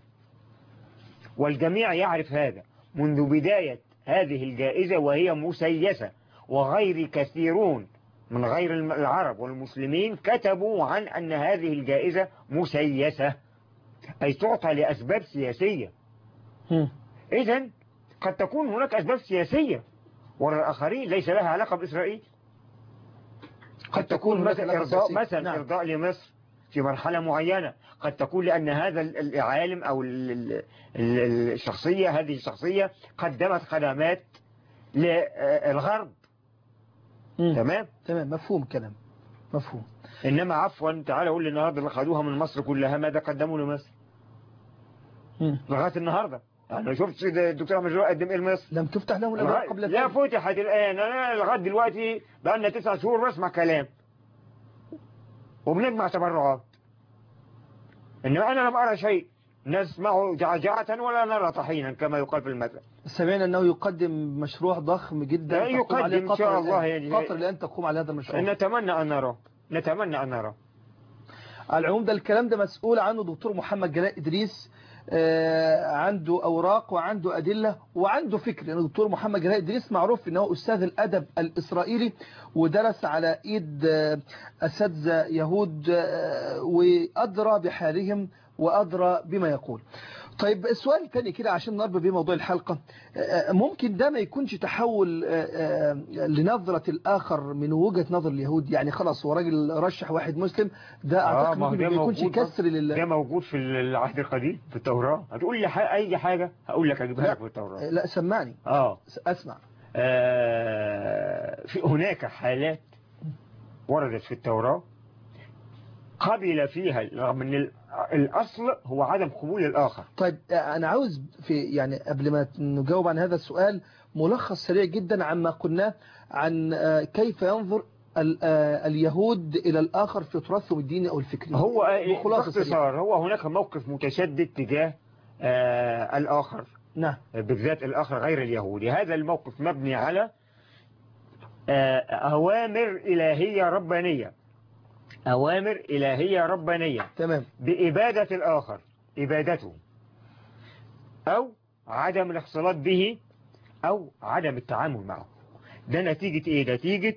والجميع يعرف هذا منذ بداية هذه الجائزة وهي مسيسة وغير كثيرون من غير الم- العرب والمسلمين كتبوا عن أن هذه الجائزة مسيسة أي تعطى لأسباب سياسية مم. إذا قد تكون هناك أسباب سياسية وراء الآخرين ليس لها علاقة بإسرائيل قد تكون هناك مثلا علاقة إرضاء سياسية. مثلا نعم. إرضاء لمصر في مرحلة معينة قد تكون لأن هذا ال- العالم أو ال- ال- ال- الشخصية هذه الشخصية قدمت خدمات للغرب مم. تمام تمام مفهوم كلام مفهوم إنما عفوا تعالى قول لي النهاردة اللي خدوها من مصر كلها ماذا قدموا لمصر مم. لغاية النهاردة انا شفت الدكتور احمد جلال قدم ايه لمصر لم تفتح لهم الابواب قبل لا ذلك. فتحت الان انا لغايه دلوقتي بقى لنا تسع شهور بسمع كلام وبنجمع تبرعات انما انا لم ارى شيء نسمع جعجعة ولا نرى طحينا كما يقال في المثل سمعنا انه يقدم مشروع ضخم جدا لا، تقوم يقدم عليه إن قطر شاء الآن. الله يعني. قطر الان تقوم على هذا المشروع نتمنى ان نرى نتمنى ان نرى على العموم ده الكلام ده مسؤول عنه دكتور محمد جلال إدريس آه، عنده أوراق وعنده أدلة وعنده فكر يعني دكتور محمد جلال إدريس معروف أنه أستاذ الأدب الإسرائيلي ودرس على إيد آه، أساتذة يهود آه، وأدرى بحالهم وأدرى بما يقول طيب السؤال الثاني كده عشان نربط بيه موضوع الحلقة آه، ممكن ده ما يكونش تحول آه، آه، لنظرة الآخر من وجهة نظر اليهود يعني خلاص هو راجل رشح واحد مسلم ده أعتقد ما هو ممكن ده ما يكونش موجود كسر ده لل... موجود في العهد القديم في التوراة هتقول لي ح- اي حاجة هقول لك اجيبها لا. لك في التوراة لا سمعني اه أسمع آه، في هناك حالات وردت في التوراة قبل فيها رغم ان ال- الاصل هو عدم قبول الاخر طيب أنا عاوز في يعني قبل ما نجاوب عن هذا السؤال ملخص سريع جدا عما قلناه عن آه، كيف ينظر ال- آه، اليهود إلى الآخر في تراثهم الديني أو الفكري هو آه، بخلاصة سريعة. باختصار هو هناك موقف متشدد تجاه آه، الاخر نعم بالذات الآخر غير اليهودي هذا الموقف مبني على آه، أوامر إلهية ربانية أوامر إلهية ربانية تمام بإبادة الآخر إبادته أو عدم الاختلاط به أو عدم التعامل معه ده نتيجة إيه؟ نتيجة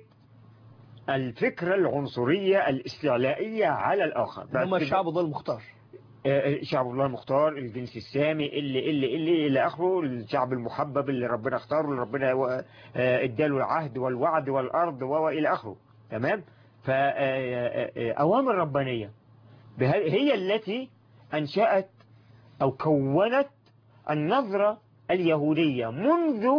الفكرة العنصرية الاستعلائية على الآخر هم الشعب ضل المختار آه، شعب الله المختار الجنس السامي اللي اللي اللي الى اخره الشعب المحبب اللي ربنا اختاره اللي ربنا و- آه، اداله العهد والوعد والارض والى اخره تمام فاوامر ربانيه بها- هي التي انشات او كونت النظره اليهوديه منذ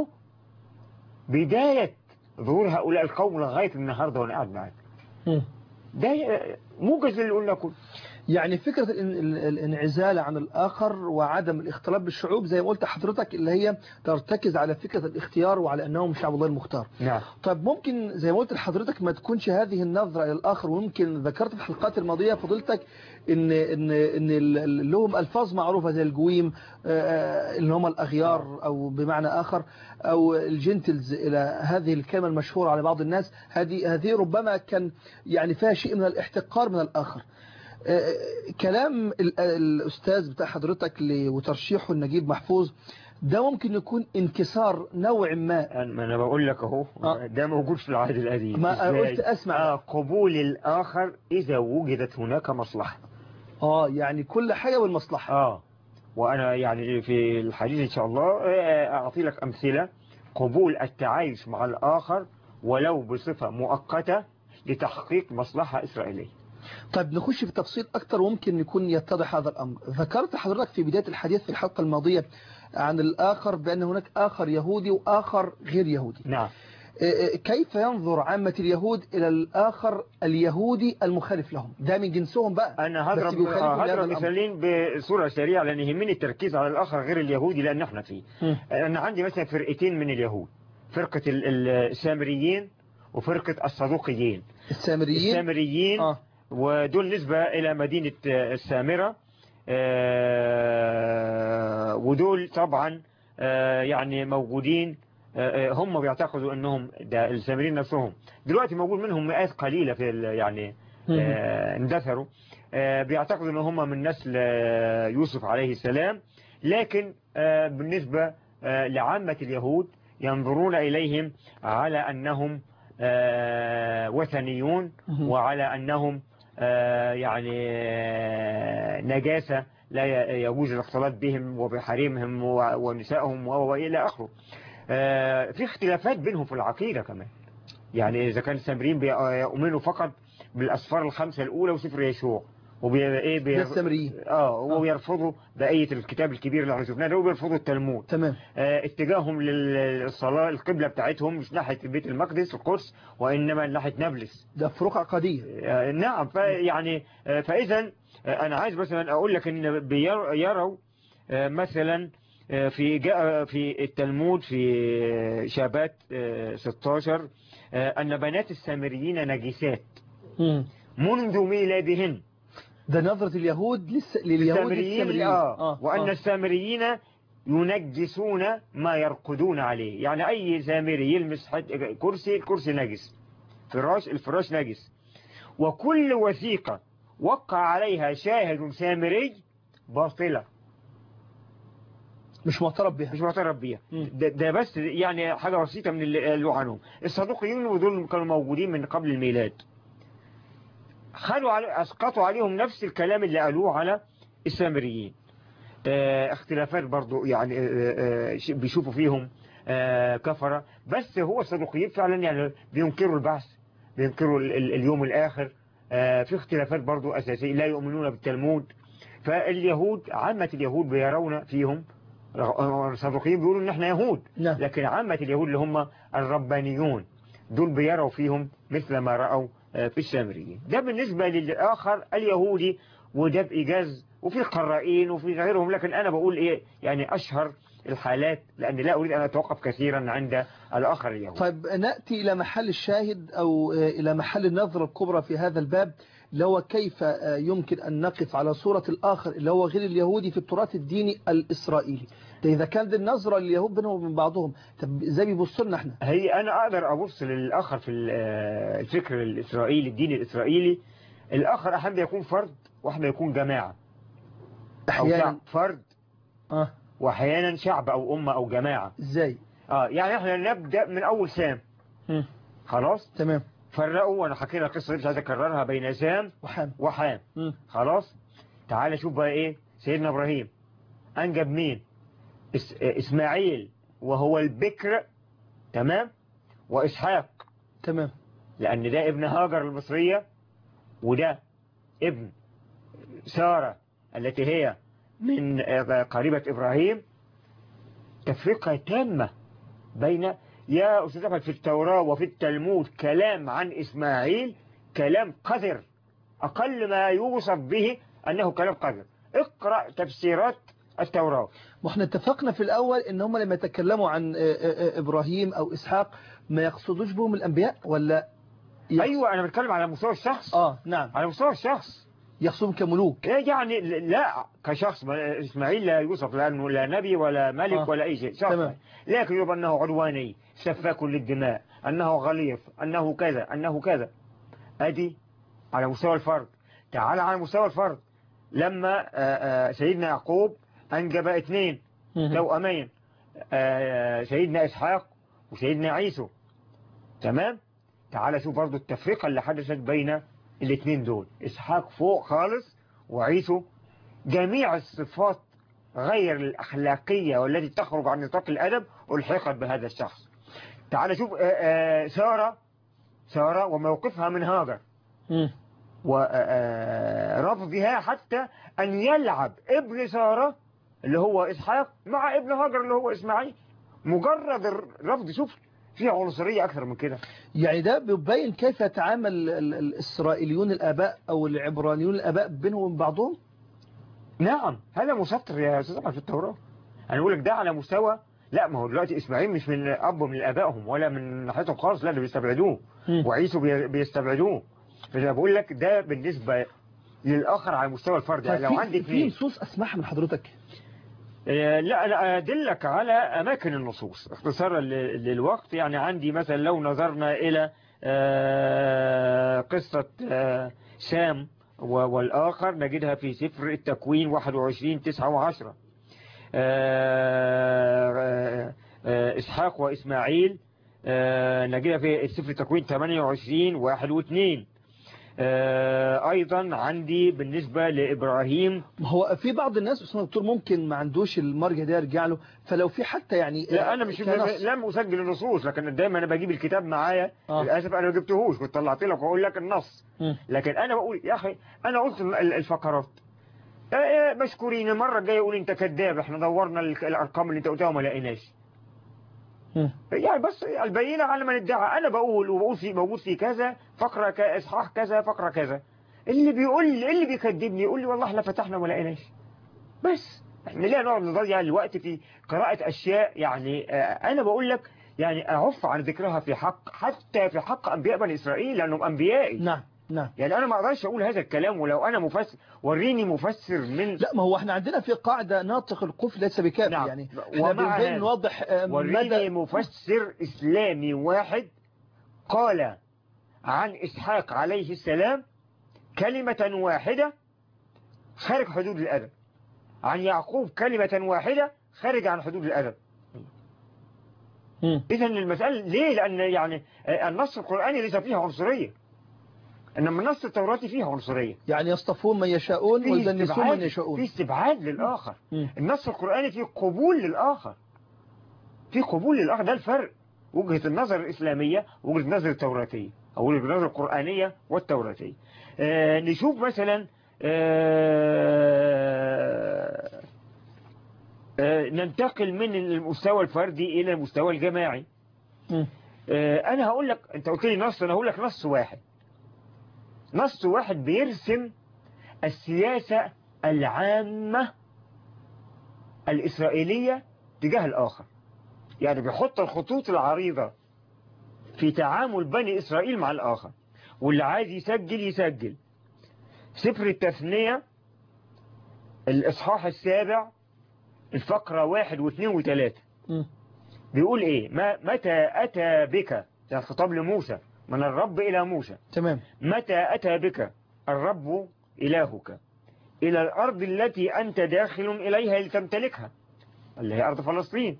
بدايه ظهور هؤلاء القوم لغايه النهارده وانا قاعد معاك ده آه، موجز اللي قلنا كله يعني فكرة الان- ال- الانعزال عن الآخر وعدم الاختلاط بالشعوب زي ما قلت حضرتك اللي هي ترتكز على فكرة الاختيار وعلى أنهم شعب الله المختار نعم طيب ممكن زي ما قلت لحضرتك ما تكونش هذه النظرة إلى الآخر وممكن ذكرت في الحلقات الماضية فضلتك إن إن إن ال- ال- لهم ألفاظ معروفة زي الجويم آه، اللي هم الأغيار أو بمعنى آخر أو الجنتلز إلى هذه الكلمة المشهورة على بعض الناس هذه هذه ربما كان يعني فيها شيء من الاحتقار من الآخر آه، كلام ال- الأستاذ بتاع حضرتك ل- وترشيحه النجيب محفوظ ده ممكن يكون انكسار نوع ما أنا- ما انا بقول لك اهو آه. ده موجود في العهد القديم ما إزاي؟ قلت أسمع آه قبول الاخر اذا وجدت هناك مصلحه اه يعني كل حاجة بالمصلحة اه وانا يعني في الحديث ان شاء الله آه، اعطي لك امثله قبول التعايش مع الاخر ولو بصفه مؤقته لتحقيق مصلحه اسرائيليه طيب نخش في تفصيل أكتر وممكن يكون يتضح هذا الأمر ذكرت حضرتك في بداية الحديث في الحلقة الماضية عن الآخر بأن هناك آخر يهودي وآخر غير يهودي نعم إيه، كيف ينظر عامة اليهود إلى الآخر اليهودي المخالف لهم ده من جنسهم بقى انا بس هضرب بيخالفوا آه، لهذا هضرب الأمر. مثالين بصوره سريعه لان يهمني التركيز على الاخر غير اليهودي لان احنا فيه مم. أنا عندي مثلا فرقتين من اليهود فرقة ال- ال- السامريين وفرقة الصدوقيين السامريين السامريين آه. ودول نسبة إلى مدينة آه، السامرة آه، ودول طبعا آه، يعني موجودين آه، آه، هم بيعتقدوا انهم ده السامريين نفسهم دلوقتي موجود منهم مئات قليلة في ال- يعني مم. آه، اندثروا آه، بيعتقدوا ان هم من نسل آه، يوسف عليه السلام لكن آه، بالنسبة آه، لعامة اليهود ينظرون إليهم على أنهم آه، وثنيون مهم. وعلى أنهم آه، يعني آه، نجاسة لا ي- يجوز الاختلاط بهم وبحريمهم و- ونسائهم و- وإلى آخره آه، في اختلافات بينهم في العقيدة كمان يعني إذا كان السامريين بيؤمنوا فقط بالأسفار الخمسة الأولى وسفر يشوع وبي إيه ده بي السامريين اه وبيرفضوا بقية الكتاب الكبير اللي احنا شفناه ده وبيرفضوا التلمود تمام آه، اتجاههم للصلاة القبلة بتاعتهم مش ناحية بيت المقدس القدس وإنما ناحية نابلس ده فروق عقدية آه، نعم فيعني آه، فإذا آه، أنا عايز مثلا أقول لك إن بير- يروا آه، مثلا آه، في جاء في التلمود في شابات آه، 16 آه، أن بنات السامريين نجسات مم. منذ ميلادهن ده نظرة اليهود لس... لليهود السامريين للسامريين. آه. وأن آه. السامريين ينجسون ما يرقدون عليه يعني أي سامري يلمس حد كرسي الكرسي نجس فراش الفراش نجس وكل وثيقة وقع عليها شاهد سامري باطلة مش معترف بها مش معترف بيها مم. ده, ده بس يعني حاجة بسيطة من اللي قالوا عنهم الصدوقيين ودول كانوا موجودين من قبل الميلاد خلوا علي أسقطوا عليهم نفس الكلام اللي قالوه على السامريين آه، اختلافات برضو يعني آه، آه، ش- بيشوفوا فيهم آه، كفرة بس هو الصدوقيين فعلا يعني بينكروا البعث بينكروا ال- ال- اليوم الآخر آه، في اختلافات برضو أساسية لا يؤمنون بالتلمود فاليهود عامة اليهود بيرون فيهم رغ- الصدوقيين بيقولوا ان احنا يهود نعم لكن عامة اليهود اللي هم الربانيون دول بيروا فيهم مثل ما رأوا آه، في السامريين ده بالنسبة للآخر اليهودي وده بإيجاز وفي قرائين وفي غيرهم لكن أنا بقول إيه يعني أشهر الحالات لأن لا أريد أن أتوقف كثيرا عند الآخر اليهودي طيب نأتي إلى محل الشاهد أو آه، إلى محل النظرة الكبرى في هذا الباب اللي هو كيف آه، يمكن أن نقف على صورة الآخر اللي هو غير اليهودي في التراث الديني الإسرائيلي ده إذا كان دي النظرة لليهود بينهم وبين بعضهم طب إزاي بيبصوا لنا إحنا هي أنا أقدر أبص للآخر في ال- آه، الفكر الإسرائيلي الدين الإسرائيلي الآخر أحيانا يكون فرد وأحيانا يكون جماعة أو أحيانا شعب فرد آه وأحيانا شعب أو أمة أو جماعة إزاي اه يعني احنا نبدأ من أول سام مم. خلاص تمام فرقوا وانا حكينا القصة دي مش عايز اكررها بين سام وحام وحام مم. خلاص تعال شوف بقى ايه سيدنا ابراهيم انجب مين إس اسماعيل وهو البكر تمام واسحاق تمام لان ده ابن هاجر المصرية وده ابن سارة التي هي من آه، قريبة ابراهيم تفرقة تامة بين يا أستاذ أحمد في التوراة وفي التلمود كلام عن إسماعيل كلام قذر أقل ما يوصف به أنه كلام قذر اقرأ تفسيرات التوراة واحنا اتفقنا في الأول إن هم لما يتكلموا عن آه، آه، آه، إبراهيم أو إسحاق ما يقصدوش بهم الأنبياء ولا يقصد- أيوة أنا بتكلم على مستوى الشخص آه نعم على مستوى الشخص يقصدهم كملوك إيه يعني لا كشخص ما- إسماعيل لا يوصف لأنه لا نبي ولا ملك آه. ولا أي شيء شخص تمام. لكن يبقى أنه عدواني سفاك للدماء أنه غليظ أنه كذا أنه كذا أدي على مستوى الفرد تعال على مستوى الفرد لما آه، آه، سيدنا يعقوب أنجب اثنين مهم. توأمين آه، سيدنا إسحاق وسيدنا عيسو تمام تعال شوف برضو التفرقة اللي حدثت بين الاثنين دول إسحاق فوق خالص وعيسو جميع الصفات غير الأخلاقية والتي تخرج عن نطاق الأدب ألحقت بهذا الشخص تعال شوف آه، آه، سارة سارة وموقفها من هاجر مم. ورفضها حتى أن يلعب ابن سارة اللي هو إسحاق مع ابن هاجر اللي هو إسماعيل مجرد الرفض شوف فيها عنصرية أكثر من كده يعني ده بيبين كيف يتعامل ال- ال- الإسرائيليون الآباء أو العبرانيون الآباء بينهم وبين بعضهم نعم هذا مسطر يا أستاذ أحمد في التوراة أنا بقول لك ده على مستوى لا ما هو دلوقتي إسماعيل مش من أب من آبائهم ولا من ناحيتهم خالص لا ده بيستبعدوه مم. وعيسو بي- بيستبعدوه فأنا بقول لك ده بالنسبة للآخر على مستوى الفرد يعني لو طيب عندي في, في اثنين نصوص أسمعها من حضرتك آه، لا أنا أدلك على أماكن النصوص اختصارا ل- للوقت يعني عندي مثلا لو نظرنا إلى آه، قصة آه، سام و- والآخر نجدها في سفر التكوين 21 9 و10 إسحاق وإسماعيل آه، نجدها في سفر التكوين 28 1 و2 أيضا عندي بالنسبة لإبراهيم ما هو في بعض الناس أستاذ دكتور ممكن ما عندوش المرجع ده يرجع له فلو في حتى يعني لا آه، انا مش كنص. لم اسجل النصوص لكن دايما انا بجيب الكتاب معايا آه. للاسف انا ما جبتهوش كنت طلعت لك واقول لك النص مم. لكن انا بقول يا اخي انا قلت ال- الفقرات آه، آه، مشكورين المره الجايه يقول انت كذاب احنا دورنا ال- الارقام اللي انت قلتها وما لقيناش مم. يعني بس البينه على من ادعى انا بقول وبقول في موجود في كذا فقره ك- اصحاح كذا فقره كذا اللي بيقول اللي بيكذبني يقول لي والله احنا فتحنا وما لقيناش بس احنا ليه نقعد نضيع الوقت في قراءة أشياء يعني آه، أنا بقول لك يعني أعف عن ذكرها في حق حتى في حق أنبياء بني إسرائيل لأنهم أنبيائي نعم نعم يعني أنا ما أقدرش أقول هذا الكلام ولو أنا مفسر وريني مفسر من لا ما هو احنا عندنا في قاعدة ناطق القفل ليس بكافي نعم. يعني ومع احنا بنبين هذا، نوضح آه، وريني مدى مفسر إسلامي واحد قال عن إسحاق عليه السلام كلمة واحدة خارج حدود الأدب عن يعقوب كلمة واحدة خارج عن حدود الأدب مم. إذا المسألة ليه لأن يعني النص القرآني ليس فيه عنصرية إنما النص التوراتي فيه عنصرية يعني يصطفون من يشاءون فيه ويدنسون من استبعاد, فيه يشاءون استبعاد للآخر مم. النص القرآني فيه قبول للآخر فيه قبول للآخر ده الفرق وجهة النظر الإسلامية وجهة النظر التوراتية أو وجهة النظر القرآنية والتوراتية آه نشوف مثلا آه آه ننتقل من المستوى الفردي إلى المستوى الجماعي مم. آه أنا هقول لك أنت قلت لي نص أنا هقول لك نص واحد نص واحد بيرسم السياسة العامة الإسرائيلية تجاه الآخر يعني بيحط الخطوط العريضة في تعامل بني إسرائيل مع الآخر واللي عايز يسجل يسجل سفر التثنية الإصحاح السابع الفقرة واحد واثنين وثلاثة مم. بيقول إيه ما متى أتى بك ده خطاب لموسى من الرب إلى موسى تمام متى أتى بك الرب إلهك إلى الأرض التي أنت داخل إليها لتمتلكها اللي هي أرض فلسطين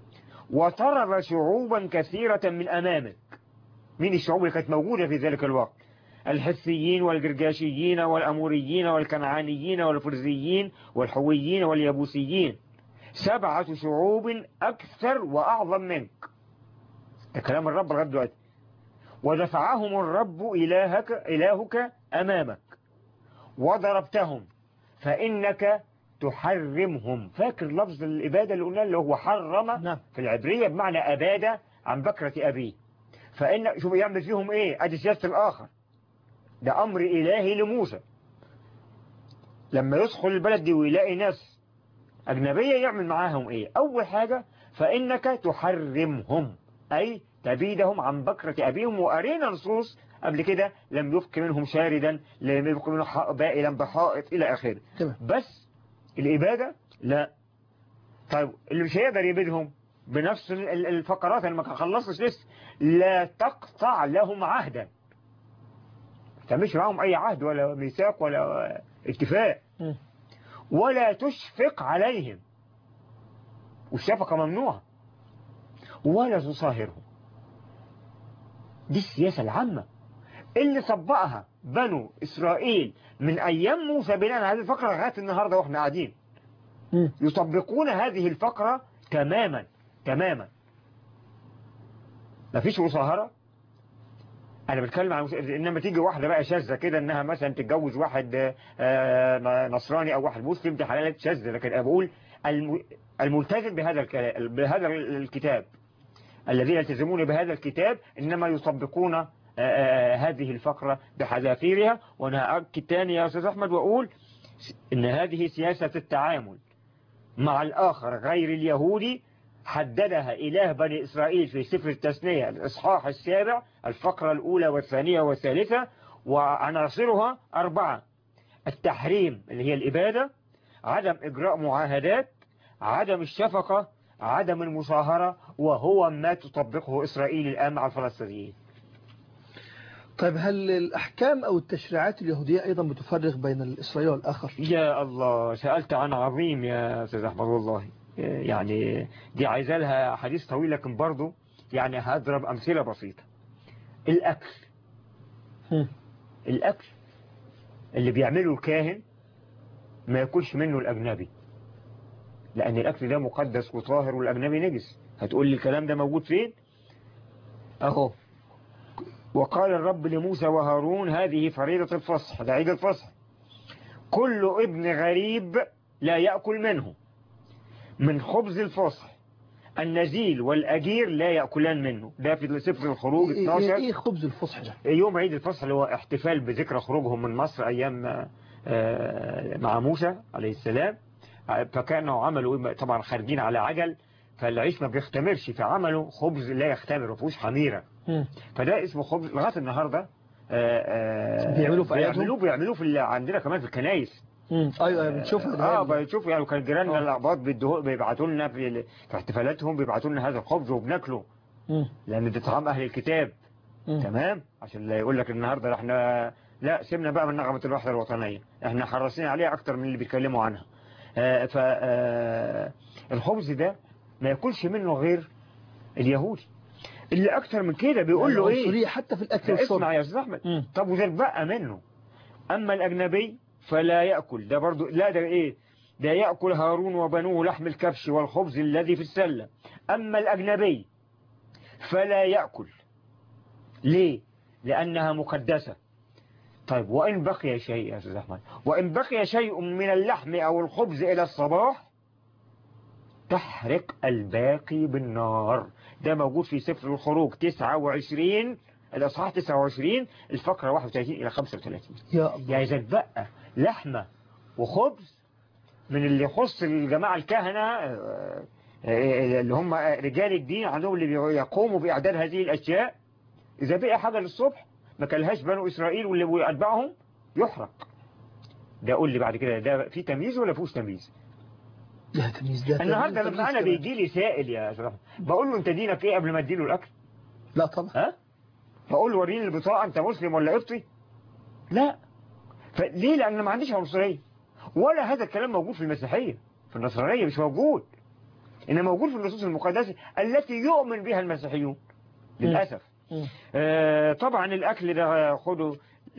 وطرد شعوبا كثيرة من أمامك مين الشعوب اللي كانت موجودة في ذلك الوقت الحثيين والجرجاشيين والأموريين والكنعانيين والفرزيين والحويين واليبوسيين سبعة شعوب أكثر وأعظم منك ده كلام الرب لغاية دلوقتي ودفعهم الرب إلهك, إلهك أمامك وضربتهم فإنك تحرمهم فاكر لفظ الإبادة اللي قلنا اللي هو حرم نعم في العبرية بمعنى أبادة عن بكرة أبيه فإن شوف يعمل فيهم إيه أدي سياسة الآخر ده أمر إلهي لموسى لما يدخل البلد دي ويلاقي ناس أجنبية يعمل معاهم إيه أول حاجة فإنك تحرمهم أي تبيدهم عن بكرة أبيهم وأرينا نصوص قبل كده لم يبق منهم شاردا لم يبق منهم حق- بائلا بحائط إلى آخره تمام بس الإبادة لا طيب اللي مش هيقدر يبيدهم بنفس ال- ال- الفقرات اللي ما خلصتش لسه لا تقطع لهم عهدا مش معاهم أي عهد ولا ميثاق ولا اتفاق مم. ولا تشفق عليهم والشفقة ممنوعة ولا تصاهرهم دي السياسة العامة اللي طبقها بنو إسرائيل من أيام موسى بناء على هذه الفقرة لغاية النهاردة وإحنا قاعدين مم. يطبقون هذه الفقرة تماما تماما مفيش مصاهرة أنا بتكلم عن إنما تيجي واحدة بقى شاذة كده إنها مثلا تتجوز واحد آه، نصراني أو واحد مسلم دي حلالات شاذة لكن أنا بقول الم- الملتزم بهذا الكلام بهذا الكتاب الذين يلتزمون بهذا الكتاب إنما يطبقون آه، آه، هذه الفقرة بحذافيرها وأنا أؤكد تاني يا أستاذ أحمد وأقول إن هذه سياسة التعامل مع الآخر غير اليهودي حددها إله بني إسرائيل في سفر التثنية الإصحاح السابع الفقرة الأولى والثانية والثالثة وعناصرها أربعة التحريم اللي هي الإبادة عدم إجراء معاهدات عدم الشفقة عدم المصاهرة وهو ما تطبقه إسرائيل الآن مع الفلسطينيين طيب هل الأحكام أو التشريعات اليهودية أيضا بتفرق بين الإسرائيلي والآخر يا الله سألت عن عظيم يا أستاذ أحمد والله يعني دي عايزة لها حديث طويل لكن برضه يعني هضرب أمثلة بسيطة الأكل مم. الأكل اللي بيعمله الكاهن ما ياكلش منه الأجنبي لأن الأكل ده مقدس وطاهر والأجنبي نجس هتقول لي الكلام ده موجود فين أهو وقال الرب لموسى وهارون هذه فريضة الفصح ده عيد الفصح كل ابن غريب لا يأكل منه من خبز الفصح النزيل والأجير لا يأكلان منه ده في سفر الخروج إيه- إيه 12 إيه خبز الفصح ده يوم عيد الفصح اللي هو احتفال بذكرى خروجهم من مصر أيام آه، مع موسى عليه السلام فكانوا عملوا إيه؟ طبعا خارجين على عجل فالعيش ما بيختمرش فعملوا خبز لا يختمر ما فيهوش خميره مم. فده اسمه خبز لغايه النهارده آه، آه، بيعملوا في أعيادهم؟ بيعملوه بيعملوه في ال- عندنا كمان في الكنايس مم. ايوه أيوة، بنشوفها اه دلوقتي. بنشوف يعني كان جيراننا آه. الاقباط بيدوه بيبعتوا لنا في, ال- في احتفالاتهم بيبعتوا لنا هذا الخبز وبناكله مم. لان ده طعام اهل الكتاب مم. تمام عشان لا يقول لك النهارده احنا لا سيبنا بقى من نغمه الوحده الوطنيه احنا حريصين عليها اكتر من اللي بيتكلموا عنها آه ف آه الخبز ده ما ياكلش منه غير اليهودي اللي اكتر من كده بيقول له ايه العنصرية حتى في الاكل لا، والشرب اسمع يا استاذ احمد مم. طب وده بقى منه اما الاجنبي فلا ياكل ده برضو لا ده ايه ده ياكل هارون وبنوه لحم الكبش والخبز الذي في السله اما الاجنبي فلا ياكل ليه لانها مقدسه طيب وان بقي شيء يا استاذ احمد وان بقي شيء من اللحم او الخبز الى الصباح تحرق الباقي بالنار ده موجود في سفر الخروج 29 الأصحاح 29 الفقرة 31 إلى 35 يا الله يعني إذا اتبقى لحمة وخبز من اللي يخص الجماعة الكهنة آه، آه، اللي هم رجال الدين عندهم اللي يقوموا بإعداد هذه الأشياء إذا بقي حاجة للصبح ما كلهاش بنو إسرائيل واللي أتبعهم يحرق ده قول لي بعد كده ده في تمييز ولا فيهوش تمييز ده تمييز ده النهارده تمييز لما انا كمان. بيجي لي سائل يا استاذ أحمد، بقول له انت دينك ايه قبل ما اديله الاكل لا طبعا ها بقول له وريني البطاقه انت مسلم ولا قبطي لا فليه لان أنا ما عنديش عنصريه ولا هذا الكلام موجود في المسيحيه في النصرانيه مش موجود انما موجود في النصوص المقدسه التي يؤمن بها المسيحيون للاسف مم. آه، طبعا الاكل ده خده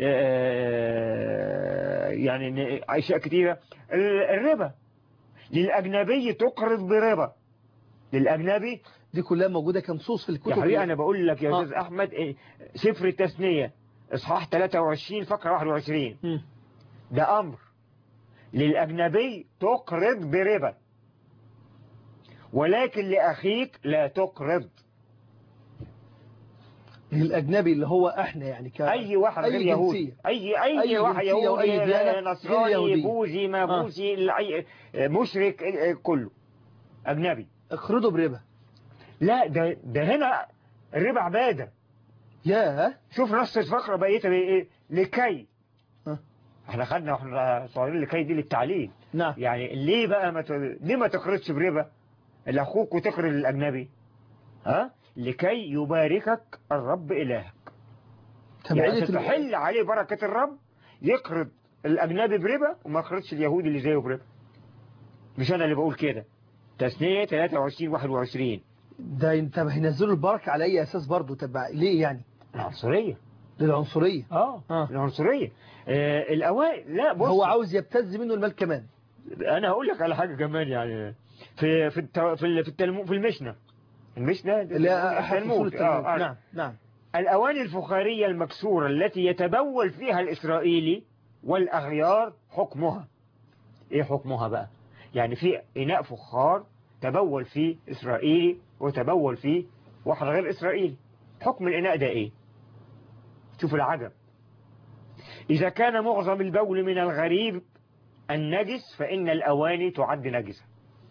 آه، يعني ن- اشياء كتيره ال- الربا للاجنبي تقرض بربا للاجنبي دي كلها موجودة كنصوص في يا الكتب حبيبي انا بقول لك يا آه. استاذ احمد إيه، سفر التثنيه اصحاح 23 فقره 21 مم. ده امر للاجنبي تقرض بربا ولكن لاخيك لا تقرض الأجنبي اللي هو احنا يعني ك... اي واحد غير أي يهودي جنسية. اي اي, أي واحد جنسية وأي يهودي ديانة غير نصراني يهودية. بوذي ما آه. بوذي أي- مشرك آه، كله اجنبي اقرضوا بربا لا ده ده هنا الربا عباده يا شوف نص الفقره بقيتها بايه لكي آه. احنا خدنا واحنا صغيرين لكي دي للتعليم نعم يعني ليه بقى ما ت... ليه ما تقرضش بربا لاخوك وتقرض للاجنبي ها لكي يباركك الرب الهك يعني تبعية عشان تحل عليه بركه الرب يقرض الاجنبي بربا وما يقرضش اليهودي اللي زيه بربا مش انا اللي بقول كده تثنيه 23 21 ده انت هينزلوا البركة على اي اساس برضو تبع ليه يعني العنصريه للعنصرية اه آه. العنصريه آه الاوائل لا بص هو عاوز يبتز منه المال كمان انا هقول لك على حاجه كمان يعني في في التو... في ال- في التلمو... في المشنه المشنه اللي هي أحد فصول التلمود آه، آه. نعم نعم الأواني الفخارية المكسورة التي يتبول فيها الإسرائيلي والأغيار حكمها إيه حكمها بقى يعني في إناء فخار تبول فيه إسرائيلي وتبول فيه واحد غير إسرائيلي حكم الإناء ده إيه شوف العجب إذا كان معظم البول من الغريب النجس فإن الأواني تعد نجسة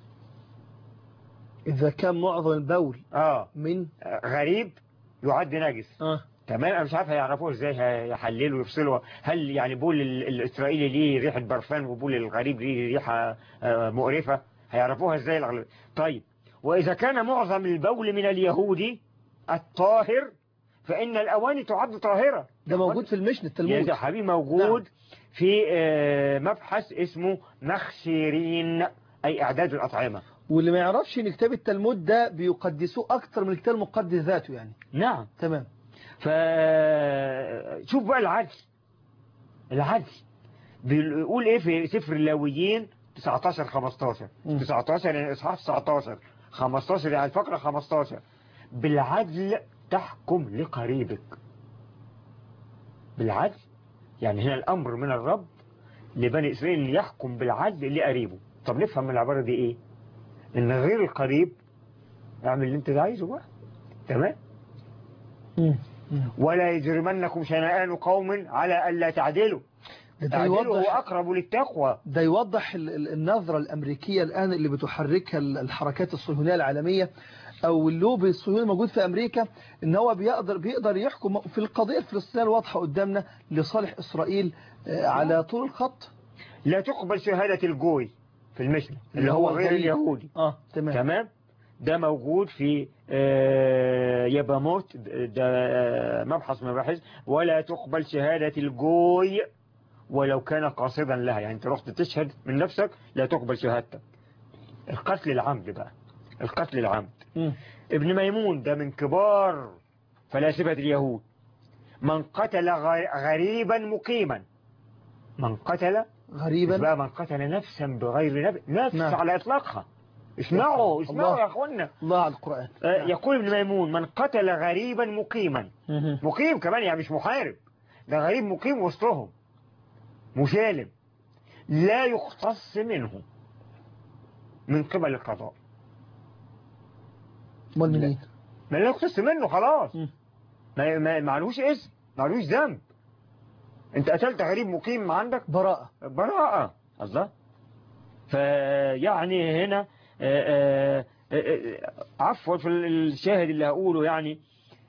إذا كان معظم البول آه من غريب يعد نجس آه تمام انا مش عارف هيعرفوه ازاي هيحللوا ويفصلوا هل يعني بول ال- الاسرائيلي ليه ريحه برفان وبول الغريب ليه ريحه آه، مقرفه هيعرفوها ازاي الأغلب؟ طيب واذا كان معظم البول من اليهودي الطاهر فان الاواني تعد طاهره ده موجود في المشن يا التلمود ده حبيبي موجود في آه، مبحث اسمه مخشرين اي اعداد الاطعمه واللي ما يعرفش ان كتاب التلمود ده بيقدسوه اكتر من الكتاب المقدس ذاته يعني نعم تمام فشوف بقى العدل العدل بيقول ايه في سفر اللاويين 19 15 مم. 19 يعني اصحاح 19 15 يعني الفقره 15 بالعدل تحكم لقريبك بالعدل يعني هنا الامر من الرب لبني اسرائيل ان يحكم بالعدل لقريبه طب نفهم من العباره دي ايه ان غير القريب اعمل اللي انت عايزه بقى تمام مم. مم. ولا يجرمنكم شنآن قوم على ألا تعدلوا ده, ده اعدلوا هو يوضح أقرب للتقوى ده يوضح ال- ال- النظرة الأمريكية الآن اللي بتحركها ال- الحركات الصهيونية العالمية أو اللوبي الصهيوني الموجود في أمريكا إن هو بيقدر بيقدر يحكم في القضية الفلسطينية الواضحة قدامنا لصالح إسرائيل آه، على طول الخط لا تقبل شهادة الجوي في المشنة اللي هو غير الغريب. اليهودي اه تمام تمام ده موجود في آه، يباموت ده آه، مبحث مباحث ولا تقبل شهادة الجوي ولو كان قاصدا لها يعني انت رحت تشهد من نفسك لا تقبل شهادتك القتل العمد بقى القتل العمد مم. ابن ميمون ده من كبار فلاسفة اليهود من قتل غ- غريبا مقيما من قتل مش غريبا بقى من قتل نفسا بغير نفس نفس نعم. على إطلاقها اسمعوا اسمعوا الله. يا أخوانا الله على القرآن آه، نعم. يقول ابن ميمون من قتل غريبا مقيما مهم. مقيم كمان يعني مش محارب ده غريب مقيم وسطهم مسالم لا يختص منه من قبل القضاء امال منين ما لا يختص منه خلاص مم. ما ما معلوش اسم معلوش ذنب انت قتلت غريب مقيم عندك براءة براءة الله فيعني هنا آه، آه، آه، عفوا في الشاهد اللي هقوله يعني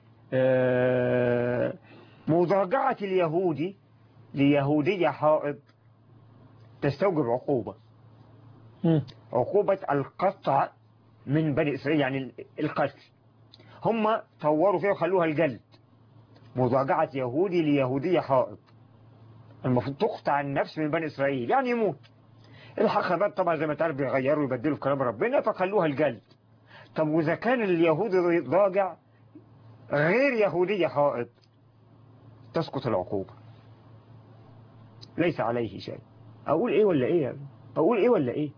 آه، مضاجعة اليهودي ليهودية حائض تستوجب عقوبة مم. عقوبة القطع من بني إسرائيل يعني القتل هم طوروا فيها وخلوها الجلد مضاجعة يهودي ليهودية حائض المفروض تقطع النفس من بني إسرائيل يعني يموت الحخامات طبعا زي ما تعرف بيغيروا يبدلوا في كلام ربنا فخلوها الجلد طب وإذا كان اليهودي ضاجع غير يهودية حائض تسقط العقوبة ليس عليه شيء أقول إيه ولا إيه يا ابني؟ أقول إيه ولا إيه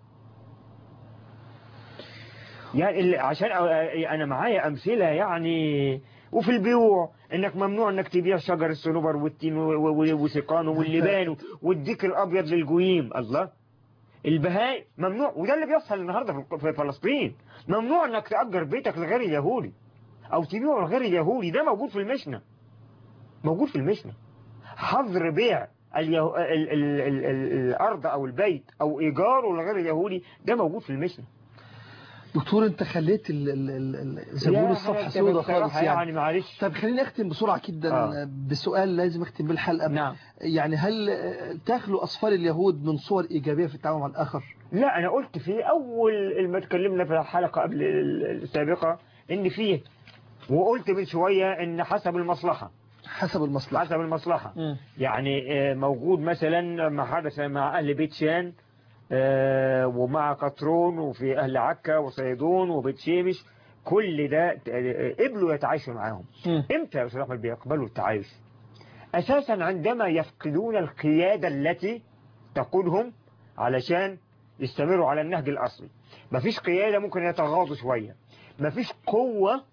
يعني اللي- عشان أ- أنا معايا أمثلة يعني وفي البيوع انك ممنوع انك تبيع شجر الصنوبر والتين و- و- وسيقان واللبان والديك الابيض للجويم الله البهاء ممنوع وده اللي بيحصل النهارده في- في فلسطين ممنوع انك تأجر بيتك لغير اليهودي او تبيعه لغير اليهودي ده موجود في المشنة موجود في المشنة حظر بيع اليه... ال... ال... ال... ال... الارض او البيت او ايجاره لغير اليهودي ده موجود في المشنة دكتور انت خليت ال- ال- ال- ال- زي ما يا بيقولوا الصفحة أنت سودة بصراحة خالص يعني يعني معلش طب خليني اختم بسرعة جدا آه. بسؤال لازم اختم بالحلقة نعم يعني هل آه، تخلو أصفار اليهود من صور إيجابية في التعامل مع الآخر لا انا قلت في اول ما اتكلمنا في الحلقة قبل السابقة ان فيه وقلت من شوية ان حسب المصلحة حسب المصلحة حسب المصلحة مم. يعني آه، موجود مثلا ما حدث مع أهل بيت شان آه، ومع قطرون وفي أهل عكا وصيدون وبيت شيمش كل ده آه، قبلوا يتعايشوا معاهم مم. امتى يا أستاذ أحمد بيقبلوا التعايش أساسا عندما يفقدون القيادة التي تقودهم علشان يستمروا على النهج الأصلي مفيش قيادة ممكن يتغاضوا شوية مفيش قوة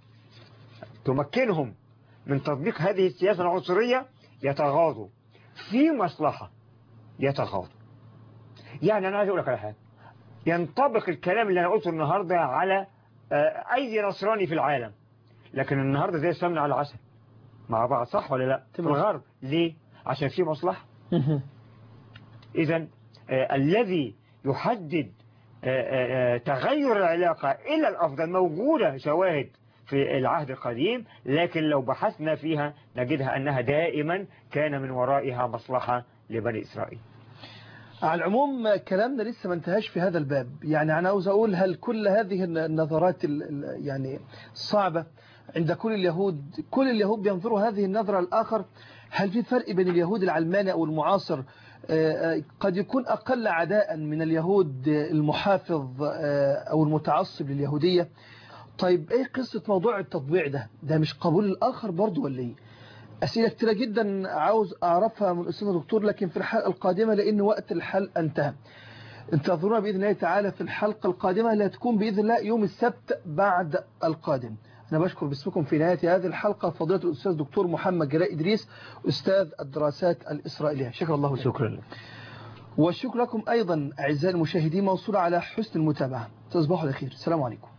تمكنهم من تطبيق هذه السياسة العنصرية يتغاضوا في مصلحة يتغاضوا يعني أنا عايز أقول لك على حاجة ينطبق الكلام اللي أنا قلته النهاردة على آه، أي نصراني في العالم لكن النهاردة زي السمنة على العسل مع بعض صح ولا لا في تمام. الغرب ليه عشان في مصلحة مم. إذا آه، الذي يحدد آه، آه، آه، تغير العلاقة إلى الأفضل موجودة شواهد في العهد القديم لكن لو بحثنا فيها نجدها أنها دائما كان من ورائها مصلحة لبني إسرائيل على العموم كلامنا لسه ما انتهاش في هذا الباب يعني أنا عاوز أقول هل كل هذه النظرات ال- ال- يعني الصعبة عند كل اليهود كل اليهود بينظروا هذه النظرة الآخر هل في فرق بين اليهود العلماني أو المعاصر آه، آه، قد يكون أقل عداء من اليهود آه، المحافظ آه، أو المتعصب لليهودية طيب ايه قصة موضوع التطبيع ده ده مش قبول الآخر برضو ولا ايه أسئلة كتيرة جدا عاوز أعرفها من أستاذ دكتور لكن في الحلقة القادمة لأن وقت الحلقة انتهى انتظرونا بإذن الله تعالى في الحلقة القادمة اللي هتكون بإذن الله يوم السبت بعد القادم أنا بشكر باسمكم في نهاية هذه الحلقة فضيلة الأستاذ دكتور محمد جلاء إدريس أستاذ الدراسات الإسرائيلية شكرا الله لك شكرا لك والشكر لكم أيضا أعزائي المشاهدين موصولة على حسن المتابعة تصبحوا على خير السلام عليكم